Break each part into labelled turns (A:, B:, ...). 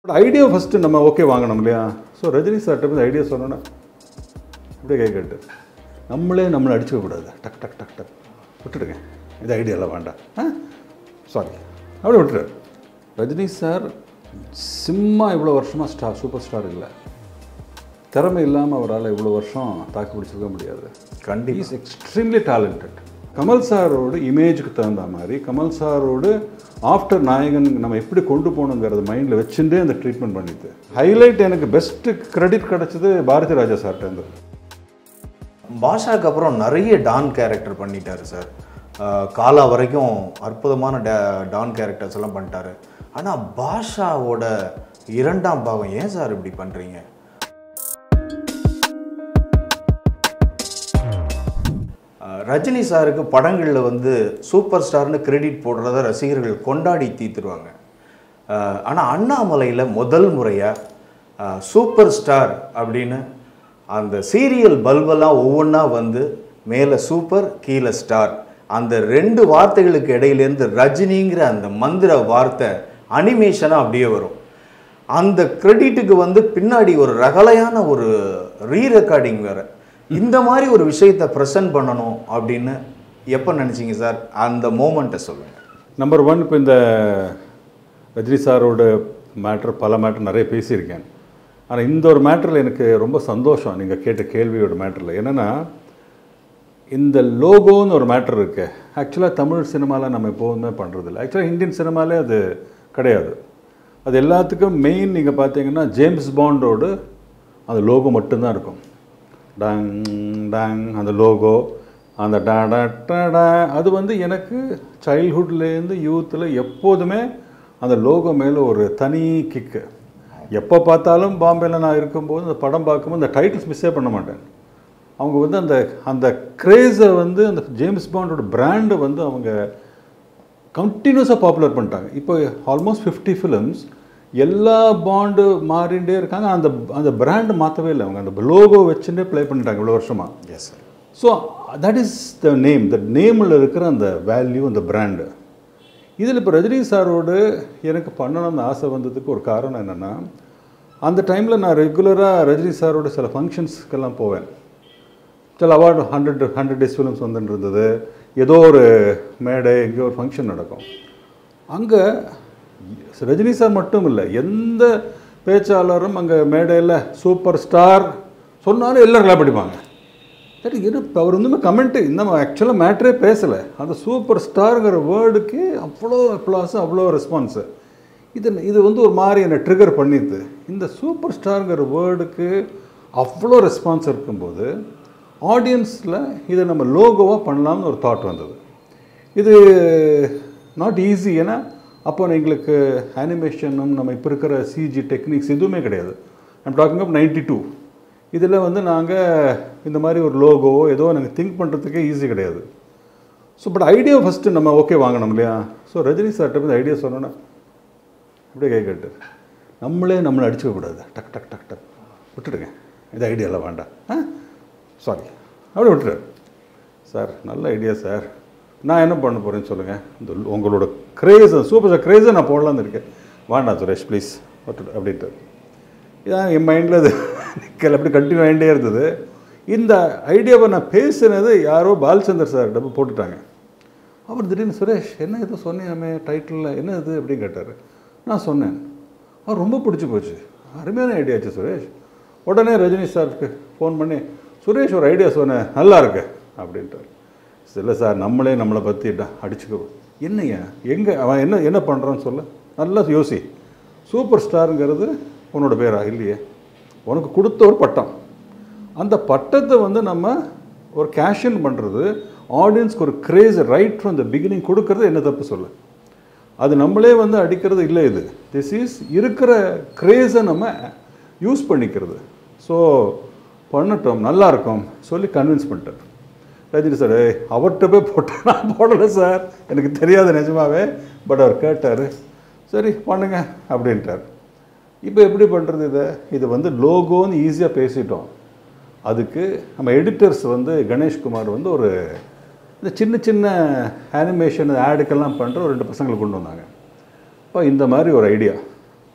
A: But idea first நம்ம okay வாங்கணும் இல்லையா ஸோ ரஜினி சார்கிட்ட போய் ஐடியா சொன்னோன்னா அப்படியே கை கட்டு நம்மளே நம்மளை அடிச்சுக்க கூடாது டக் டக் டக் டக் விட்டுடுங்க இது ஐடியாலாம் வேண்டாம் ஆ சாரி அப்படியே விட்டுரு ரஜினி சார் சிம்மா இவ்வளோ வருஷமாக ஸ்டார் சூப்பர் ஸ்டார் இல்லை திறமை இல்லாமல் அவரால் இவ்வளோ வருஷம் தாக்கு பிடிச்சிருக்க முடியாது
B: கண்டிப்பா.
A: இஸ் எக்ஸ்ட்ரீம்லி டேலண்டட் கமல் சாரோட இமேஜுக்கு தகுந்த மாதிரி கமல் சாரோடு ஆஃப்டர் நாயகன் நம்ம எப்படி கொண்டு போகணுங்கிறத மைண்டில் வச்சுட்டே அந்த ட்ரீட்மெண்ட் பண்ணிது ஹைலைட் எனக்கு பெஸ்ட்டு கிரெடிட் கிடச்சது பாரதி ராஜா சார்ட்டேருந்து
B: பாஷாக்கு அப்புறம் நிறைய டான் கேரக்டர் பண்ணிட்டாரு சார் அஹ் காலா வரைக்கும் அற்புதமான டா- டான் கேரக்டர்ஸ் எல்லாம் பண்ணிட்டாரு ஆனால் பாஷாவோட இரண்டாம் பாகம் ஏன் சார் இப்படி பண்ணுறீங்க ரஜினி சாருக்கு படங்களில் வந்து சூப்பர் ஸ்டார்னு கிரெடிட் போடுறத ரசிகர்கள் கொண்டாடி தீத்துருவாங்க ஆனால் அண்ணாமலையில் முதல் முறையாக சூப்பர் ஸ்டார் அப்படின்னு அந்த சீரியல் பல்பெல்லாம் ஒவ்வொன்றா வந்து மேலே சூப்பர் கீழே ஸ்டார் அந்த ரெண்டு வார்த்தைகளுக்கு இடையிலேருந்து ரஜினிங்கிற அந்த மந்திர வார்த்தை அனிமேஷனாக அப்படியே வரும் அந்த கிரெடிட்டுக்கு வந்து பின்னாடி ஒரு ரகலையான ஒரு ரீ ரெக்கார்டிங் வேற இந்த மாதிரி ஒரு விஷயத்தை ப்ரெசென்ட் பண்ணணும் அப்படின்னு எப்போ நினச்சிங்க சார் அந்த மோமெண்ட்டை சொல்லுங்கள்
A: நம்பர் ஒன் இப்போ இந்த ரஜினி சாரோட மேட்ரு பல மேட்ரு நிறைய பேசியிருக்கேன் ஆனால் இந்த ஒரு மேட்டரில் எனக்கு ரொம்ப சந்தோஷம் நீங்கள் கேட்ட கேள்வியோட மேட்டரில் என்னென்னா இந்த லோகோன்னு ஒரு மேட்டர் இருக்கு ஆக்சுவலாக தமிழ் சினிமாவில் நம்ம எப்போதுமே பண்ணுறதில்ல ஆக்சுவலாக இந்தியன் சினிமாலே அது கிடையாது அது எல்லாத்துக்கும் மெயின் நீங்கள் பார்த்தீங்கன்னா ஜேம்ஸ் பாண்டோடு அந்த லோகோ மட்டும்தான் இருக்கும் டங் டங் அந்த லோகோ அந்த டா டா டா டா அது வந்து எனக்கு சைல்ட்ஹுட்லேருந்து யூத்தில் எப்போதுமே அந்த லோகோ மேலே ஒரு தனி கிக்கு எப்போ பார்த்தாலும் பாம்பேயில் நான் இருக்கும்போது அந்த படம் பார்க்கும்போது அந்த டைட்டில்ஸ் மிஸ்ஸே பண்ண மாட்டேன் அவங்க வந்து அந்த அந்த க்ரேஸை வந்து அந்த ஜேம்ஸ் பாண்டோட பிராண்டை வந்து அவங்க கண்டினியூஸாக பாப்புலர் பண்ணிட்டாங்க இப்போ ஆல்மோஸ்ட் ஃபிஃப்டி ஃபிலிம்ஸ் எல்லா பாண்டு மாறிண்டே இருக்காங்க அந்த அந்த பிராண்டு மாற்றவே இல்லை அவங்க அந்த லோகோ வச்சுட்டே ப்ளே பண்ணிட்டாங்க இவ்வளோ வருஷமாக
B: yes sir
A: so that is the name the நேமில் இருக்கிற அந்த வேல்யூ அந்த பிராண்டு இதில் இப்போ ரஜினி சாரோடு எனக்கு பண்ணணும்னு ஆசை வந்ததுக்கு ஒரு காரணம் என்னென்னா அந்த டைமில் நான் ரெகுலராக ரஜினி சாரோட சில ஃபங்க்ஷன்ஸ்க்கெல்லாம் போவேன் சில award hundred hundred days films வந்துட்டு இருந்தது ஏதோ ஒரு மேடை எங்கேயோ ஒரு ஃபங்க்ஷன் நடக்கும் அங்கே ரஜினி சார் மட்டும் இல்லை எந்த பேச்சாளரும் அங்கே மேடையில் சூப்பர் ஸ்டார் சொன்னாலும் எல்லாரும் கிளாப் அடிப்பாங்க சரி இரு இப்ப அவர் ஒன்றுமே கமெண்ட்டு இந்த ஆக்சுவலாக மேட்ரே பேசலை அந்த சூப்பர் ஸ்டாருங்கிற வேர்டுக்கு அவ்வளோ அப்ளாஸு அவ்வளோ ரெஸ்பான்ஸு இது இது வந்து ஒரு மாதிரி என்னை ட்ரிகர் பண்ணிது இந்த சூப்பர் ஸ்டாருங்கிற வேர்டுக்கு அவ்வளோ ரெஸ்பான்ஸ் இருக்கும்போது ஆடியன்ஸில் இதை நம்ம லோகோவாக பண்ணலாம்னு ஒரு தாட் வந்தது இது நாட் ஈஸி ஏன்னா அப்போ எங்களுக்கு அனிமேஷனும் நம்ம இப்போ இருக்கிற சிஜி டெக்னிக்ஸ் எதுவுமே கிடையாது I'm talking of ninety two இதில் வந்து நாங்கள் இந்த மாதிரி ஒரு லோகோவோ ஏதோ நாங்கள் திங்க் பண்ணுறதுக்கே ஈஸி கிடையாது ஸோ பட் ஐடியா ஃபஸ்ட்டு நம்ம ஓகே வாங்கணும் இல்லையா ஸோ ரஜினி சார்கிட்ட போய் ஐடியா சொன்னோன்னா அப்படியே கை கட்டு நம்மளே நம்மளை அடிச்சுக்க கூடாது டக் டக் டக் டக் விட்டுடுங்க இது ஐடியாலாம் வேண்டாம் ஆ சாரி அப்படியே விட்டுரு சார் நல்ல ஐடியா சார் நான் என்ன பண்ண போகிறேன்னு சொல்லுங்கள் இந்த உங்களோட க்ரேஸ் சூப்பர் சார் க்ரேஸை நான் போடலான்னு இருக்கேன் வேண்டாம் சுரேஷ் ப்ளீஸ் விட்டுடு அப்படின்ட்டு இதான் என் மைண்டில் அது நிற்கல அப்படி கண்டினியூ ஆகிட்டே இருந்தது இந்த ஐடியாவை நான் பேசினது யாரோ பாலச்சந்தர் சார் டப்பு போட்டுட்டாங்க அவர் திடீர்னு சுரேஷ் என்ன ஏதோ சொன்னியாமே டைட்டிலில் என்ன இது அப்படின்னு கேட்டார் நான் சொன்னேன் அவர் ரொம்ப பிடிச்சி போச்சு அருமையான ஐடியா ஆச்சு சுரேஷ் உடனே ரஜினி சாருக்கு ஃபோன் பண்ணி சுரேஷ் ஒரு ஐடியா சொன்னேன் நல்லா இருக்கு அப்படின்ட்டார் இல்லை சார் நம்மளே நம்மளை பற்றி அடிச்சுக்கோ என்னையா எங்கே அவன் என்ன என்ன பண்ணுறான்னு சொல்ல நல்லா யோசி சூப்பர் ஸ்டாருங்கிறது உன்னோட பேரா இல்லையே உனக்கு கொடுத்த ஒரு பட்டம் அந்த பட்டத்தை வந்து நம்ம ஒரு கேஷன் பண்ணுறது ஆடியன்ஸ்க்கு ஒரு craze right from the beginning கொடுக்கறது என்ன தப்பு சொல்ல அது நம்மளே வந்து அடிக்கிறது இல்லை இது திஸ் இஸ் இருக்கிற கிரேஸை நம்ம யூஸ் பண்ணிக்கிறது ஸோ பண்ணட்டும் நல்லா இருக்கும் சொல்லி கன்வின்ஸ் பண்ணிட்டார் ரஜினி சார் "ஏய், அவர்கிட்ட போய் போட்டேன் நான் போடலை சார் எனக்கு தெரியாது நிஜமாவே பட் அவர் கேட்டார் சரி பண்ணுங்க அப்படின்ட்டார் இப்போ எப்படி பண்ணுறது இதை இது வந்து லோகோன்னு ஈஸியாக பேசிட்டோம் அதுக்கு நம்ம எடிட்டர்ஸ் வந்து கணேஷ்குமார் வந்து ஒரு இந்த சின்ன சின்ன அனிமேஷன் ஆடுக்கெல்லாம் பண்ணுற ஒரு ரெண்டு பசங்களை கொண்டு வந்தாங்க இப்போ இந்த மாதிரி ஒரு idea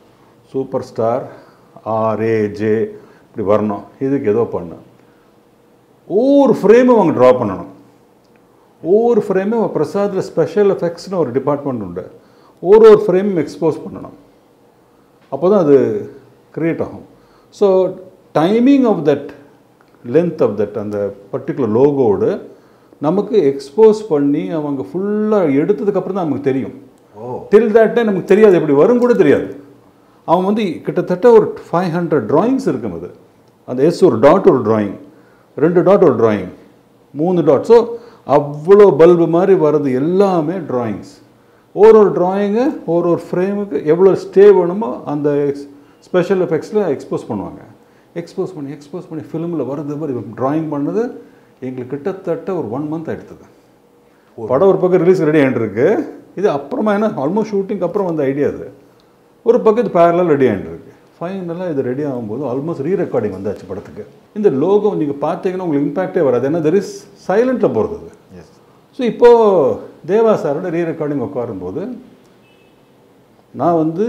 A: super star R A J இப்படி வரணும் இதுக்கு ஏதோ பண்ணு ஒவ்வொரு ஃப்ரேமும் அவங்க ட்ரா பண்ணணும் ஒவ்வொரு ஃப்ரேமும் பிரசாத்தில் ஸ்பெஷல் எஃபெக்ட்ஸ்னு ஒரு டிபார்ட்மெண்ட் உண்டு ஒரு ஒரு ஃப்ரேமும் எக்ஸ்போஸ் பண்ணணும் அப்போ தான் அது க்ரியேட் ஆகும் so timing of that length of that அந்த பர்டிகுலர் லோகோடு நமக்கு எக்ஸ்போஸ் பண்ணி அவங்க ஃபுல்லாக எடுத்ததுக்கப்புறம் தான் நமக்கு தெரியும்
B: ஓ
A: டில் that time நமக்கு தெரியாது எப்படி வரும் கூட தெரியாது அவன் வந்து கிட்டத்தட்ட ஒரு ஃபைவ் ஹண்ட்ரட் ட்ராயிங்ஸ் இருக்கும் அது அந்த எஸ் ஒரு டாட் ஒரு drawing ரெண்டு டாட் ஒரு drawing மூணு டாட் ஸோ அவ்வளோ பல்பு மாதிரி வர்றது எல்லாமே drawings ஒரு ஒரு ட்ராயிங்கு ஒரு ஒரு ஃப்ரேமுக்கு எவ்வளோ ஸ்டே வேணுமோ அந்த ஸ்பெஷல் எஃபெக்ட்ஸில் எக்ஸ்போஸ் பண்ணுவாங்க எக்ஸ்போஸ் பண்ணி எக்ஸ்போஸ் பண்ணி ஃபிலிமில் வரது மாதிரி ட்ராயிங் பண்ணது எங்களுக்கு கிட்டத்தட்ட ஒரு ஒன் மந்த் எடுத்தது படம் ஒரு பக்கம் ரிலீஸ் ரெடி ஆகிட்டு இருக்கு இது அப்புறமா என்ன ஆல்மோஸ்ட் ஷூட்டிங் அப்புறம் வந்த ஐடியா அது ஒரு பக்கம் இது பேரலாக ரெடி ஆகிட்டு இருக்கு ஃபைனலாக இது ரெடி ஆகும்போது ஆல்மோஸ்ட் ரீ ரெக்கார்டிங் வந்தாச்சு படத்துக்கு இந்த லோகோ நீங்கள் பார்த்தீங்கன்னா உங்களுக்கு இம்பாக்டே வராது ஏன்னா தெர் இஸ் சைலண்ட்டில் போகிறது அது
B: எஸ்
A: ஸோ இப்போது தேவா சாரோட ரீ ரெக்கார்டிங் உட்காரும்போது நான் வந்து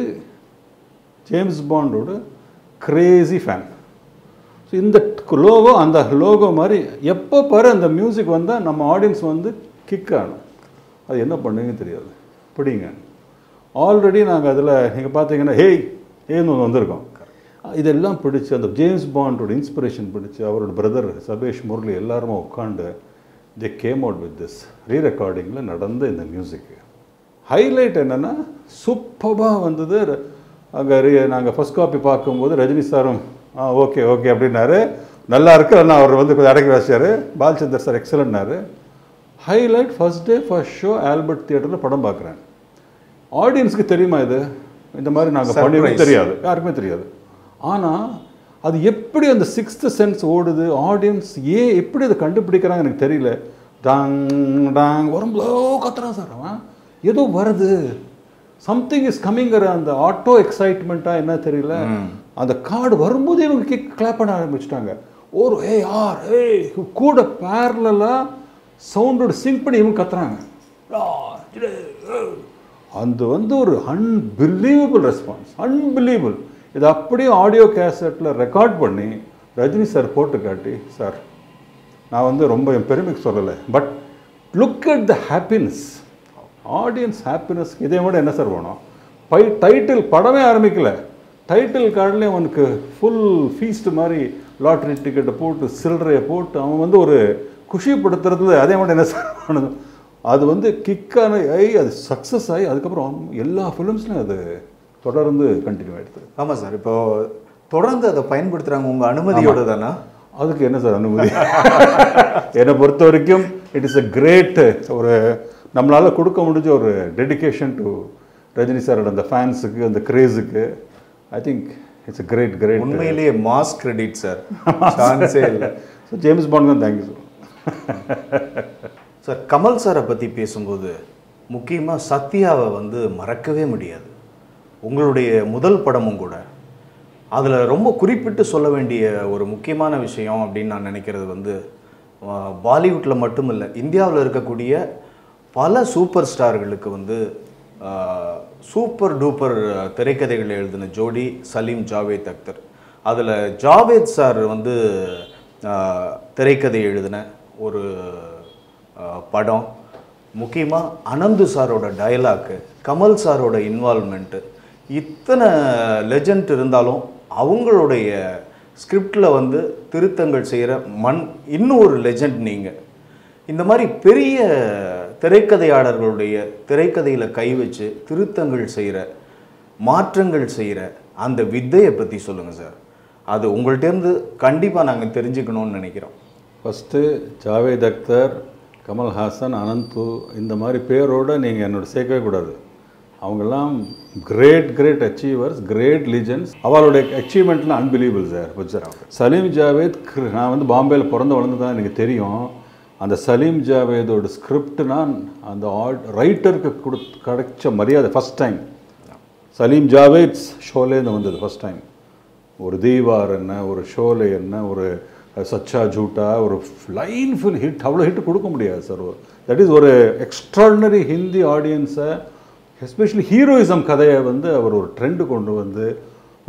A: ஜேம்ஸ் பாண்டோட கிரேசி ஃபேன் ஸோ இந்த லோகோ அந்த லோகோ மாதிரி எப்போ பாரு அந்த மியூசிக் வந்தால் நம்ம ஆடியன்ஸ் வந்து கிக் ஆகணும் அது என்ன பண்ணுவீங்கன்னு தெரியாது பிடிங்க ஆல்ரெடி நாங்கள் அதில் நீங்கள் பார்த்தீங்கன்னா ஹேய் ஏன்னு ஒன்று வந்திருக்கோம் இதெல்லாம் பிடிச்சி அந்த ஜேம்ஸ் பாண்டோட இன்ஸ்பிரேஷன் பிடிச்சி அவரோட பிரதர் சபேஷ் முரளி எல்லாருமே உட்காந்து they came out with this ரீ ரெக்கார்டிங்கில் நடந்த இந்த மியூசிக்கு ஹைலைட் என்னென்னா சூப்பராக வந்தது அங்கே நாங்கள் ஃபர்ஸ்ட் காப்பி பார்க்கும்போது ரஜினி சாரும் ஆ ஓகே ஓகே அப்படின்னாரு நல்லா இருக்கு ஆனால் அவர் வந்து கொஞ்சம் அடக்கி வச்சார் பாலச்சந்தர் சார் எக்ஸலண்ட்னாரு highlight first day first show Albert தியேட்டரில் படம் பார்க்குறேன் ஆடியன்ஸ்க்கு தெரியுமா இது இந்த மாதிரி நாங்கள் பண்ணி
B: Surprise.
A: தெரியாது யாருக்குமே தெரியாது ஆனால் அது எப்படி அந்த சிக்ஸ்த் சென்ஸ் ஓடுது ஆடியன்ஸ் ஏன் எப்படி அதை கண்டுபிடிக்கிறாங்க எனக்கு தெரியல டாங் டாங் வரும்போது ஓ கத்துறான் சார் அவன் ஏதோ வருது சம்திங் இஸ் கம்மிங்கிற அந்த ஆட்டோ எக்ஸைட்மெண்ட்டாக என்ன தெரியல அந்த கார்டு வரும்போதே இவங்க கிக் கிளாப் பண்ண ஆரம்பிச்சிட்டாங்க ஒரு ஏய் ஆர் ஏய் கூட பேரலாக சவுண்டோட சிங்க் பண்ணி இவங்க கத்துறாங்க ஆ, ஜிலே, ஏய். அது வந்து ஒரு அன்பிலீவபிள் ரெஸ்பான்ஸ் அன்பிலீவபிள் இது அப்படியே ஆடியோ கேசட்டில் ரெக்கார்ட் பண்ணி ரஜினி சார் போட்டு காட்டி சார் நான் வந்து ரொம்ப என் பெருமைக்கு சொல்லலை but look at the happiness audience happiness இதே விட என்ன சார் வேணும் பை டைட்டில் படமே ஆரம்பிக்கல டைட்டில் கார்டுலேயே அவனுக்கு ஃபுல் ஃபீஸ்ட் மாதிரி லாட்ரி டிக்கெட்டை போட்டு சில்லறையை போட்டு அவன் வந்து ஒரு குஷிப்படுத்துறது அதே மாதிரி என்ன சார் வேணும் அது வந்து கிக்கான ஆகி அது சக்ஸஸ் ஆகி அதுக்கப்புறம் எல்லா ஃபிலிம்ஸ்லையும் அது தொடர்ந்து கண்டினியூ ஆகிடுது
B: ஆமாம் சார் இப்போ தொடர்ந்து அதை பயன்படுத்துகிறாங்க உங்கள் அனுமதியோட தானே
A: அதுக்கு என்ன சார் அனுமதி என்னை பொறுத்த வரைக்கும் இட் இஸ் a கிரேட் ஒரு நம்மளால் கொடுக்க முடிஞ்ச ஒரு டெடிகேஷன் டு ரஜினி சாரோட அந்த ஃபேன்ஸுக்கு அந்த கிரேஸுக்கு I think it's a great great
B: உண்மையிலேயே மாஸ் கிரெடிட் சார் சான்ஸே இல்லை
A: ஸோ ஜேம்ஸ் பாண்ட் தான் தேங்க்யூ சார்
B: சார் கமல் சாரை பற்றி பேசும்போது முக்கியமாக சத்யாவை வந்து மறக்கவே முடியாது உங்களுடைய முதல் படமும் கூட அதில் ரொம்ப குறிப்பிட்டு சொல்ல வேண்டிய ஒரு முக்கியமான விஷயம் அப்படின்னு நான் நினைக்கிறது வந்து பாலிவுட்டில் மட்டும் இல்லை இந்தியாவில் இருக்கக்கூடிய பல சூப்பர் ஸ்டார்களுக்கு வந்து சூப்பர் டூப்பர் திரைக்கதைகள் எழுதின ஜோடி சலீம் ஜாவேத் அக்தர் அதில் ஜாவேத் சார் வந்து ஆஹ், திரைக்கதை எழுதின ஒரு ஆஹ், படம் முக்கியமாக அனந்து சாரோட டயலாக்கு கமல் சாரோட இன்வால்மெண்ட்டு இத்தனை லெஜண்ட் இருந்தாலும் அவங்களுடைய ஸ்கிரிப்டில் வந்து திருத்தங்கள் செய்கிற மண் இன்னும் ஒரு லெஜண்ட் நீங்கள் இந்த மாதிரி பெரிய திரைக்கதையாளர்களுடைய திரைக்கதையில் கை வச்சு திருத்தங்கள் செய்கிற மாற்றங்கள் செய்கிற அந்த வித்தையை பற்றி சொல்லுங்கள் சார் அது உங்கள்கிட்டேருந்து கண்டிப்பாக நாங்கள் தெரிஞ்சுக்கணும்னு நினைக்கிறோம்
A: ஃபஸ்ட்டு ஜாவேத் அக்தர் கமல்ஹாசன் அனந்து இந்த மாதிரி பேரோட நீங்கள் என்னோட சேர்க்கவே கூடாது அவங்கெல்லாம் great great achievers great legends அவளுடைய அச்சீவ்மெண்ட்லாம் unbelievable sir sir Salim Javed கிர- நான் வந்து பாம்பேயில் பிறந்து வளர்ந்து தான் எனக்கு தெரியும் அந்த சலீம் ஜாவேதோட ஸ்கிரிப்ட்னா அந்த ஆட் ரைட்டருக்கு கொடு கிடைச்ச மரியாதை ஃபஸ்ட் டைம் சலீம் ஜாவேத்ஸ் ஷோலேருந்து வந்தது ஃபஸ்ட் டைம் ஒரு தீவார் என்ன ஒரு ஷோலே என்ன ஒரு சச்சா ஜூட்டா ஒரு லைன் ஃபுல் ஹிட் அவ்வளோ ஹிட் கொடுக்க முடியாது சார் தட் இஸ் ஒரு எக்ஸ்ட்ராடினரி ஹிந்தி ஆடியன்ஸை எஸ்பெஷலி ஹீரோயிசம் கதையை வந்து அவர் ஒரு ட்ரெண்டு கொண்டு வந்து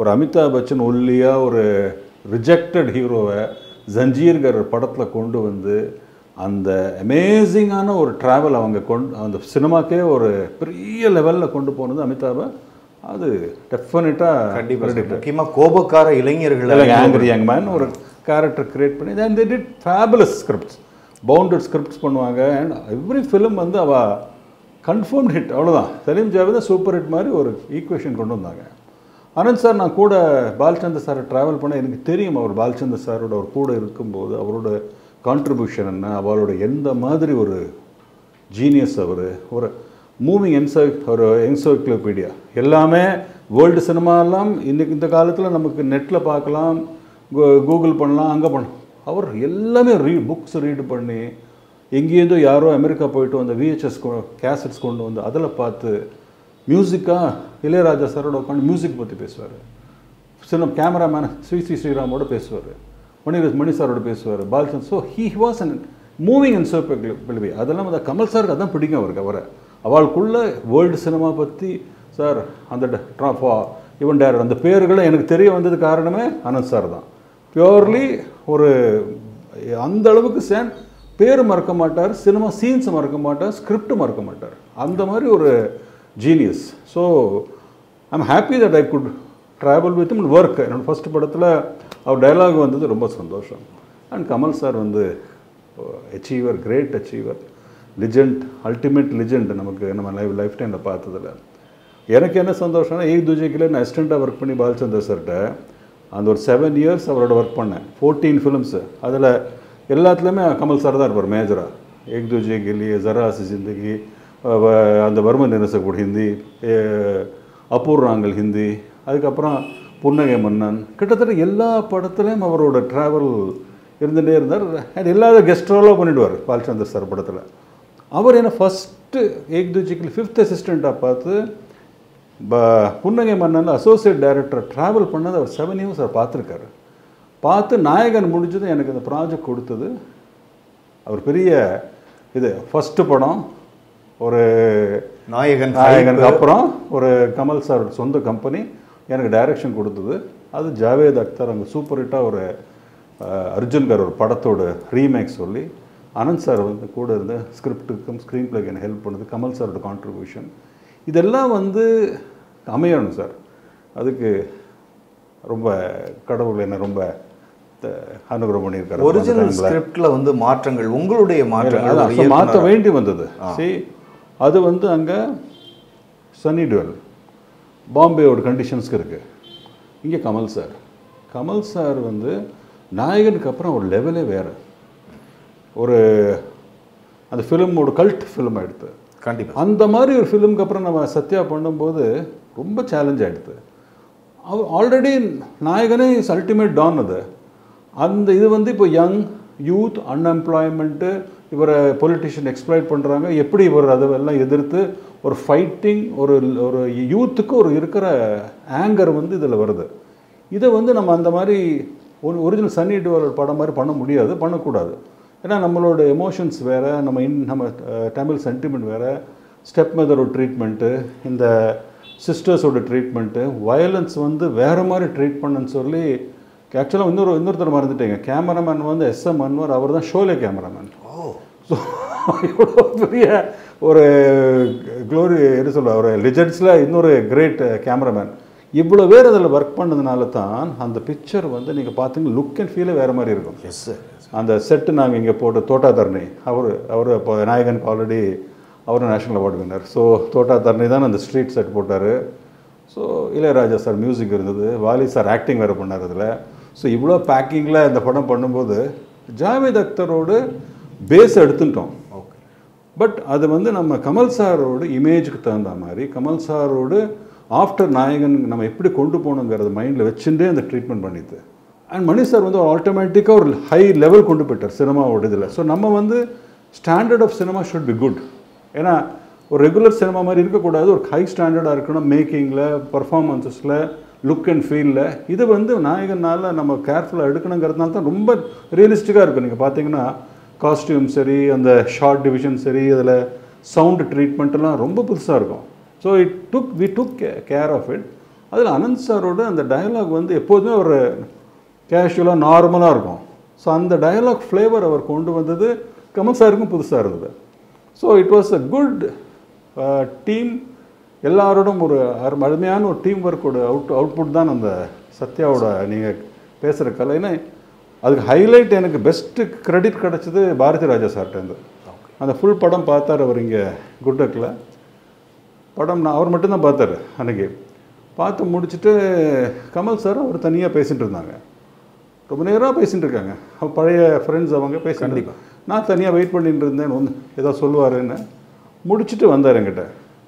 A: ஒரு அமிதாப் பச்சன் ஒல்லியாக ஒரு ரிஜெக்டட் ஹீரோவை ஜஞ்சீர்கர் படத்தில் கொண்டு வந்து அந்த அமேசிங்கான ஒரு ட்ராவல் அவங்க கொண்டு அந்த சினிமாக்கே ஒரு பெரிய லெவலில் கொண்டு போனது அமிதாபை அது டெஃபினட்டாக
B: கண்டிப்பா சார். முக்கியமா கோபக்கார இளைஞர்கள்
A: ஆங்கிரி யங் மேன் ஒரு கேரக்டர் கிரியேட் பண்ணி then they did fabulous scripts bounded scripts பண்ணுவாங்க அண்ட் எவ்ரி ஃபிலிம் வந்து அவ கன்ஃபார்ம்ட் ஹிட் அவ்வளோதான் சலீம் ஜாவேத் சூப்பர் ஹிட் மாதிரி ஒரு ஈக்குவேஷன் கொண்டு வந்தாங்க ஆனந்த் சார் நான் கூட பாலச்சந்தர் சாரை ட்ராவல் பண்ண எனக்கு தெரியும் அவர் பாலச்சந்தர் சாரோட அவர் கூட இருக்கும்போது அவரோட கான்ட்ரிபியூஷன் என்ன அவரோட எந்த மாதிரி ஒரு ஜீனியஸ் அவர் ஒரு மூவிங் என்சை ஒரு என்சைக்ளோபீடியா எல்லாமே வேர்ல்டு சினிமாலாம் இன்னைக்கு இந்த காலத்தில் நமக்கு நெட்டில் பார்க்கலாம் கூ- கூகுள் பண்ணலாம் அங்கே பண்ணலாம் அவர் எல்லாமே ரீ புக்ஸ் ரீடு பண்ணி எங்கேருந்தோ யாரோ அமெரிக்கா போயிட்டு வந்த விஹெச்எஸ் கேசட்ஸ் கொண்டு வந்து அதில் பார்த்து மியூசிக்காக இளையராஜா சாரோட உட்காந்து மியூசிக் பற்றி பேசுவார் சின்ன கேமராமேன் ஸ்ரீ ஸ்ரீ ஸ்ரீராமோட பேசுவார் மணி மணி சாரோட பேசுவார் பாலச்சந்த் so he was an moving and சோப் பிலிவி அதெல்லாம் அந்த கமல் சாருக்கு அதான் பிடிக்கும் அவருக்கு அவரை அவளுக்குள்ள வேர்ல்டு சினிமா பற்றி சார் அந்த ட்ராஃபா இவன் டேரர் அந்த பேர்களை எனக்கு தெரிய வந்தது காரணமே அனந்த் சார் தான் பியோர்லி ஒரு அந்த அளவுக்கு சேன் பேர் மறக்க மாட்டார் சினிமா சீன்ஸ் மறக்க மாட்டார் ஸ்கிரிப்ட் மறக்க மாட்டார் அந்த மாதிரி ஒரு genius so I'm happy that I good travel with him work என்னோட ஃபர்ஸ்ட் படத்தில் அவர் டயலாக் வந்தது ரொம்ப சந்தோஷம் அண்ட் கமல் சார் வந்து achiever great achiever legend ultimate legend நமக்கு நம்ம லைஃப் லைஃப் டைமில் பார்த்ததில்ல எனக்கு என்ன சந்தோஷம்னா ஏக் துஜேக்கில் நான் அசிஸ்டண்ட்டாக ஒர்க் பண்ணி பாலச்சந்தர் சார்கிட்ட அந்த ஒரு செவன் இயர்ஸ் அவரோட ஒர்க் பண்ணேன் ஃபோர்டீன் ஃபிலிம்ஸு அதில் எல்லாத்துலேயுமே கமல் சார் தான் இருப்பார் மேஜராக ஏக் துஜே கில்லி ஜரா சி ஜிந்தகி அஹ் வ- அந்த வர்ம நிரசக்கூட ஹிந்தி அஹ் அபூர்வாங்கல் ஹிந்தி அதுக்கப்புறம் புன்னகை மன்னன் கிட்டத்தட்ட எல்லா படத்துலையும் அவரோட ட்ராவல் இருந்துகிட்டே இருந்தார் அண்ட் எல்லா கெஸ்ட் ரோலாக பண்ணிடுவார் பாலச்சந்தர் சார் படத்தில் அவர் என்ன ஃபஸ்ட்டு ஏக் துஜிக்கில் ஃபிஃப்த் அசிஸ்டண்ட்டாக பார்த்து ப புன்னகை மன்னனில் அசோசியேட் டைரக்டர் ட்ராவல் பண்ணது அவர் செவன் இயர்ஸ் அவர் பார்த்துருக்காரு பார்த்து நாயகன் முடிஞ்சது எனக்கு இந்த ப்ராஜெக்ட் கொடுத்தது அவர் பெரிய இது ஃபஸ்ட்டு படம் ஒரு
B: நாயகன்
A: நாயகனுக்கு அப்புறம் ஒரு கமல் சார் சொந்த கம்பெனி எனக்கு டைரக்ஷன் கொடுத்தது அது ஜாவேத் அக்தர் அங்கே சூப்பர் ஹிட்டாக ஒரு அஹ், அர்ஜுன்கர் ஒரு படத்தோட ரீமேக் சொல்லி அனந்த் சார் வந்து கூட இருந்து ஸ்கிரிப்டுக்கும் ஸ்க்ரீன் பிளேக்கு எனக்கு ஹெல்ப் பண்ணது கமல் சாரோட கான்ட்ரிபியூஷன் இதெல்லாம் வந்து அமையணும் சார் அதுக்கு ரொம்ப கடவுள் என்ன ரொம்ப த- அனுகிரகம் பண்ணியிருக்காரு
B: ஒரிஜினல்
A: அந்த timeல.
B: ஸ்கிரிப்ட்ல வந்து மாற்றங்கள் உங்களுடைய மாற்றங்கள்
A: அதான்,
B: ஒரு
A: so மாற்ற
B: இயக்குனரா-
A: வேண்டி வந்தது சரி அது வந்து அங்கே சன்னி டுவெல் பாம்பேயோட கண்டிஷன்ஸ்க்கு இருக்குது இங்கே கமல் சார் கமல் சார் வந்து நாயகனுக்கு அப்புறம் ஒரு லெவலே வேறு ஒரு அந்த ஃபிலிமோட கல்ட் ஃபிலிம் எடுத்து
B: கண்டிப்பா
A: அந்த மாதிரி ஒரு ஃபிலிம்க்கு அப்புறம் நம்ம சத்யா பண்ணும்போது ரொம்ப சேலஞ்ச் ஆகிடுது அவர் ஆல்ரெடி நாயகனே இஸ் அல்டிமேட் டான் அது அந்த இது வந்து இப்போ யங் யூத் அன்எம்ப்ளாய்மெண்ட்டு இவரை பொலிட்டிஷியன் எக்ஸ்ப்ளாய்ட் பண்ணுறாங்க எப்படி இவர் அதெல்லாம் எதிர்த்து ஒரு ஃபைட்டிங் ஒரு ஒரு யூத்துக்கு ஒரு இருக்கிற ஆங்கர் வந்து இதில் வருது இதை வந்து நம்ம அந்த மாதிரி ஒரு ஒரிஜினல் சன்னி டிவலர் படம் மாதிரி பண்ண முடியாது பண்ணக்கூடாது ஏன்னா நம்மளோட எமோஷன்ஸ் வேறு நம்ம இன் நம்ம அஹ், தமிழ் சென்டிமெண்ட் வேறு ஸ்டெப் மெதரோட ட்ரீட்மெண்ட்டு இந்த சிஸ்டர்ஸோட ட்ரீட்மெண்ட்டு வயலன்ஸ் வந்து வேறு மாதிரி ட்ரீட் பண்ணுன்னு சொல்லி ஆக்சுவலாக இன்னொரு இன்னொருத்தர் மறந்துட்டேங்க கேமராமேன் வந்து எஸ்எம் அன்வர் அவர் தான் ஷோலே கேமராமேன்
B: ஓ
A: ஸோ இவ்வளோ பெரிய ஒரு க்ளோரி என்ன சொல்ல ஒரு லிஜெண்ட்ஸில் இன்னொரு கிரேட் கேமராமேன் இவ்வளோ பேர் அதில் ஒர்க் பண்ணதுனால தான் அந்த பிக்சர் வந்து நீங்கள் பார்த்தீங்கன்னா லுக் அண்ட் ஃபீலே வேறு மாதிரி இருக்கும்
B: எஸ் சார்
A: அந்த செட்டு நாங்கள் இங்கே போட்டு தோட்டா தர்ணி அவர் அவர் இப்போ நாயகனுக்கு ஆல்ரெடி அவரும் national award winner so Thotta Tharani தான் அந்த ஸ்ட்ரீட் செட் போட்டார் ஸோ இளையராஜா சார் மியூசிக் இருந்தது வாலி சார் ஆக்டிங் வேறு பண்ணார் அதில் ஸோ இவ்வளோ பேக்கிங்கில் இந்த படம் பண்ணும்போது ஜாவேத் அக்தரோடு பேஸ் எடுத்துட்டோம்
B: ஓகே
A: பட் அது வந்து நம்ம கமல் சாரோட இமேஜுக்கு தகுந்த மாதிரி கமல் சாரோடு ஆஃப்டர் நாயகன் நம்ம எப்படி கொண்டு போகணுங்கிறத மைண்டில் வச்சுட்டே அந்த ட்ரீட்மெண்ட் பண்ணிது அண்ட் மணி சார் வந்து ஆட்டோமேட்டிக்காக ஒரு ஹை லெவல் கொண்டு போயிட்டார் சினிமாவோட இதில் ஸோ நம்ம வந்து standard of cinema should be good ஏன்னா ஒரு ரெகுலர் சினிமா மாதிரி இருக்கக்கூடாது ஒரு ஹை ஸ்டாண்டர்டாக இருக்கணும் மேக்கிங்கில் பர்ஃபார்மன்ஸஸில் லுக் அண்ட் ஃபீலில் இது வந்து நாயகனால் நம்ம கேர்ஃபுல்லாக எடுக்கணுங்கிறதுனால தான் ரொம்ப ரியலிஸ்டிக்காக இருக்கும் நீங்கள் பார்த்தீங்கன்னா காஸ்டியூம் சரி அந்த ஷார்ட் டிவிஷன் சரி அதில் சவுண்டு ட்ரீட்மெண்ட்லாம் ரொம்ப புதுசாக இருக்கும் so it took we took care of it அதில் அனந்த் சாரோட அந்த டயலாக் வந்து எப்போதுமே ஒரு கேஷுவலாக நார்மலாக இருக்கும் ஸோ அந்த டயலாக் ஃப்ளேவர் அவர் கொண்டு வந்தது கமல் சாருக்கும் புதுசாக இருந்தது so it was a good team எல்லாரோடும் ஒரு அரு- அருமையான ஒரு டீம் ஒர்க்கோட அவுட் அவுட்புட் தான் அந்த சத்யாவோட நீங்கள் பேசுகிற கலை ஏன்னா அதுக்கு ஹைலைட் எனக்கு பெஸ்ட்டு கிரெடிட் கிடச்சது பாரதி ராஜா சார்ட்டேருந்து அந்த ஃபுல் படம் பார்த்தார் அவர் இங்கே குட்டக்கில் படம் நான் அவர் மட்டும்தான் பார்த்தாரு அன்னைக்கு பார்த்து முடிச்சுட்டு கமல் சார் அவர் தனியாக பேசிட்டு இருந்தாங்க ரொம்ப நேரம் பேசிட்டு இருக்காங்க அவங்க பழைய ஃப்ரெண்ட்ஸ் அவங்க பேசிட்டு இருக்காங்க. நான் தனியாக வெயிட் பண்ணிட்டு இருந்தேன் வந்து ஏதோ சொல்லுவாருன்னு முடிச்சுட்டு வந்தார் என்கிட்ட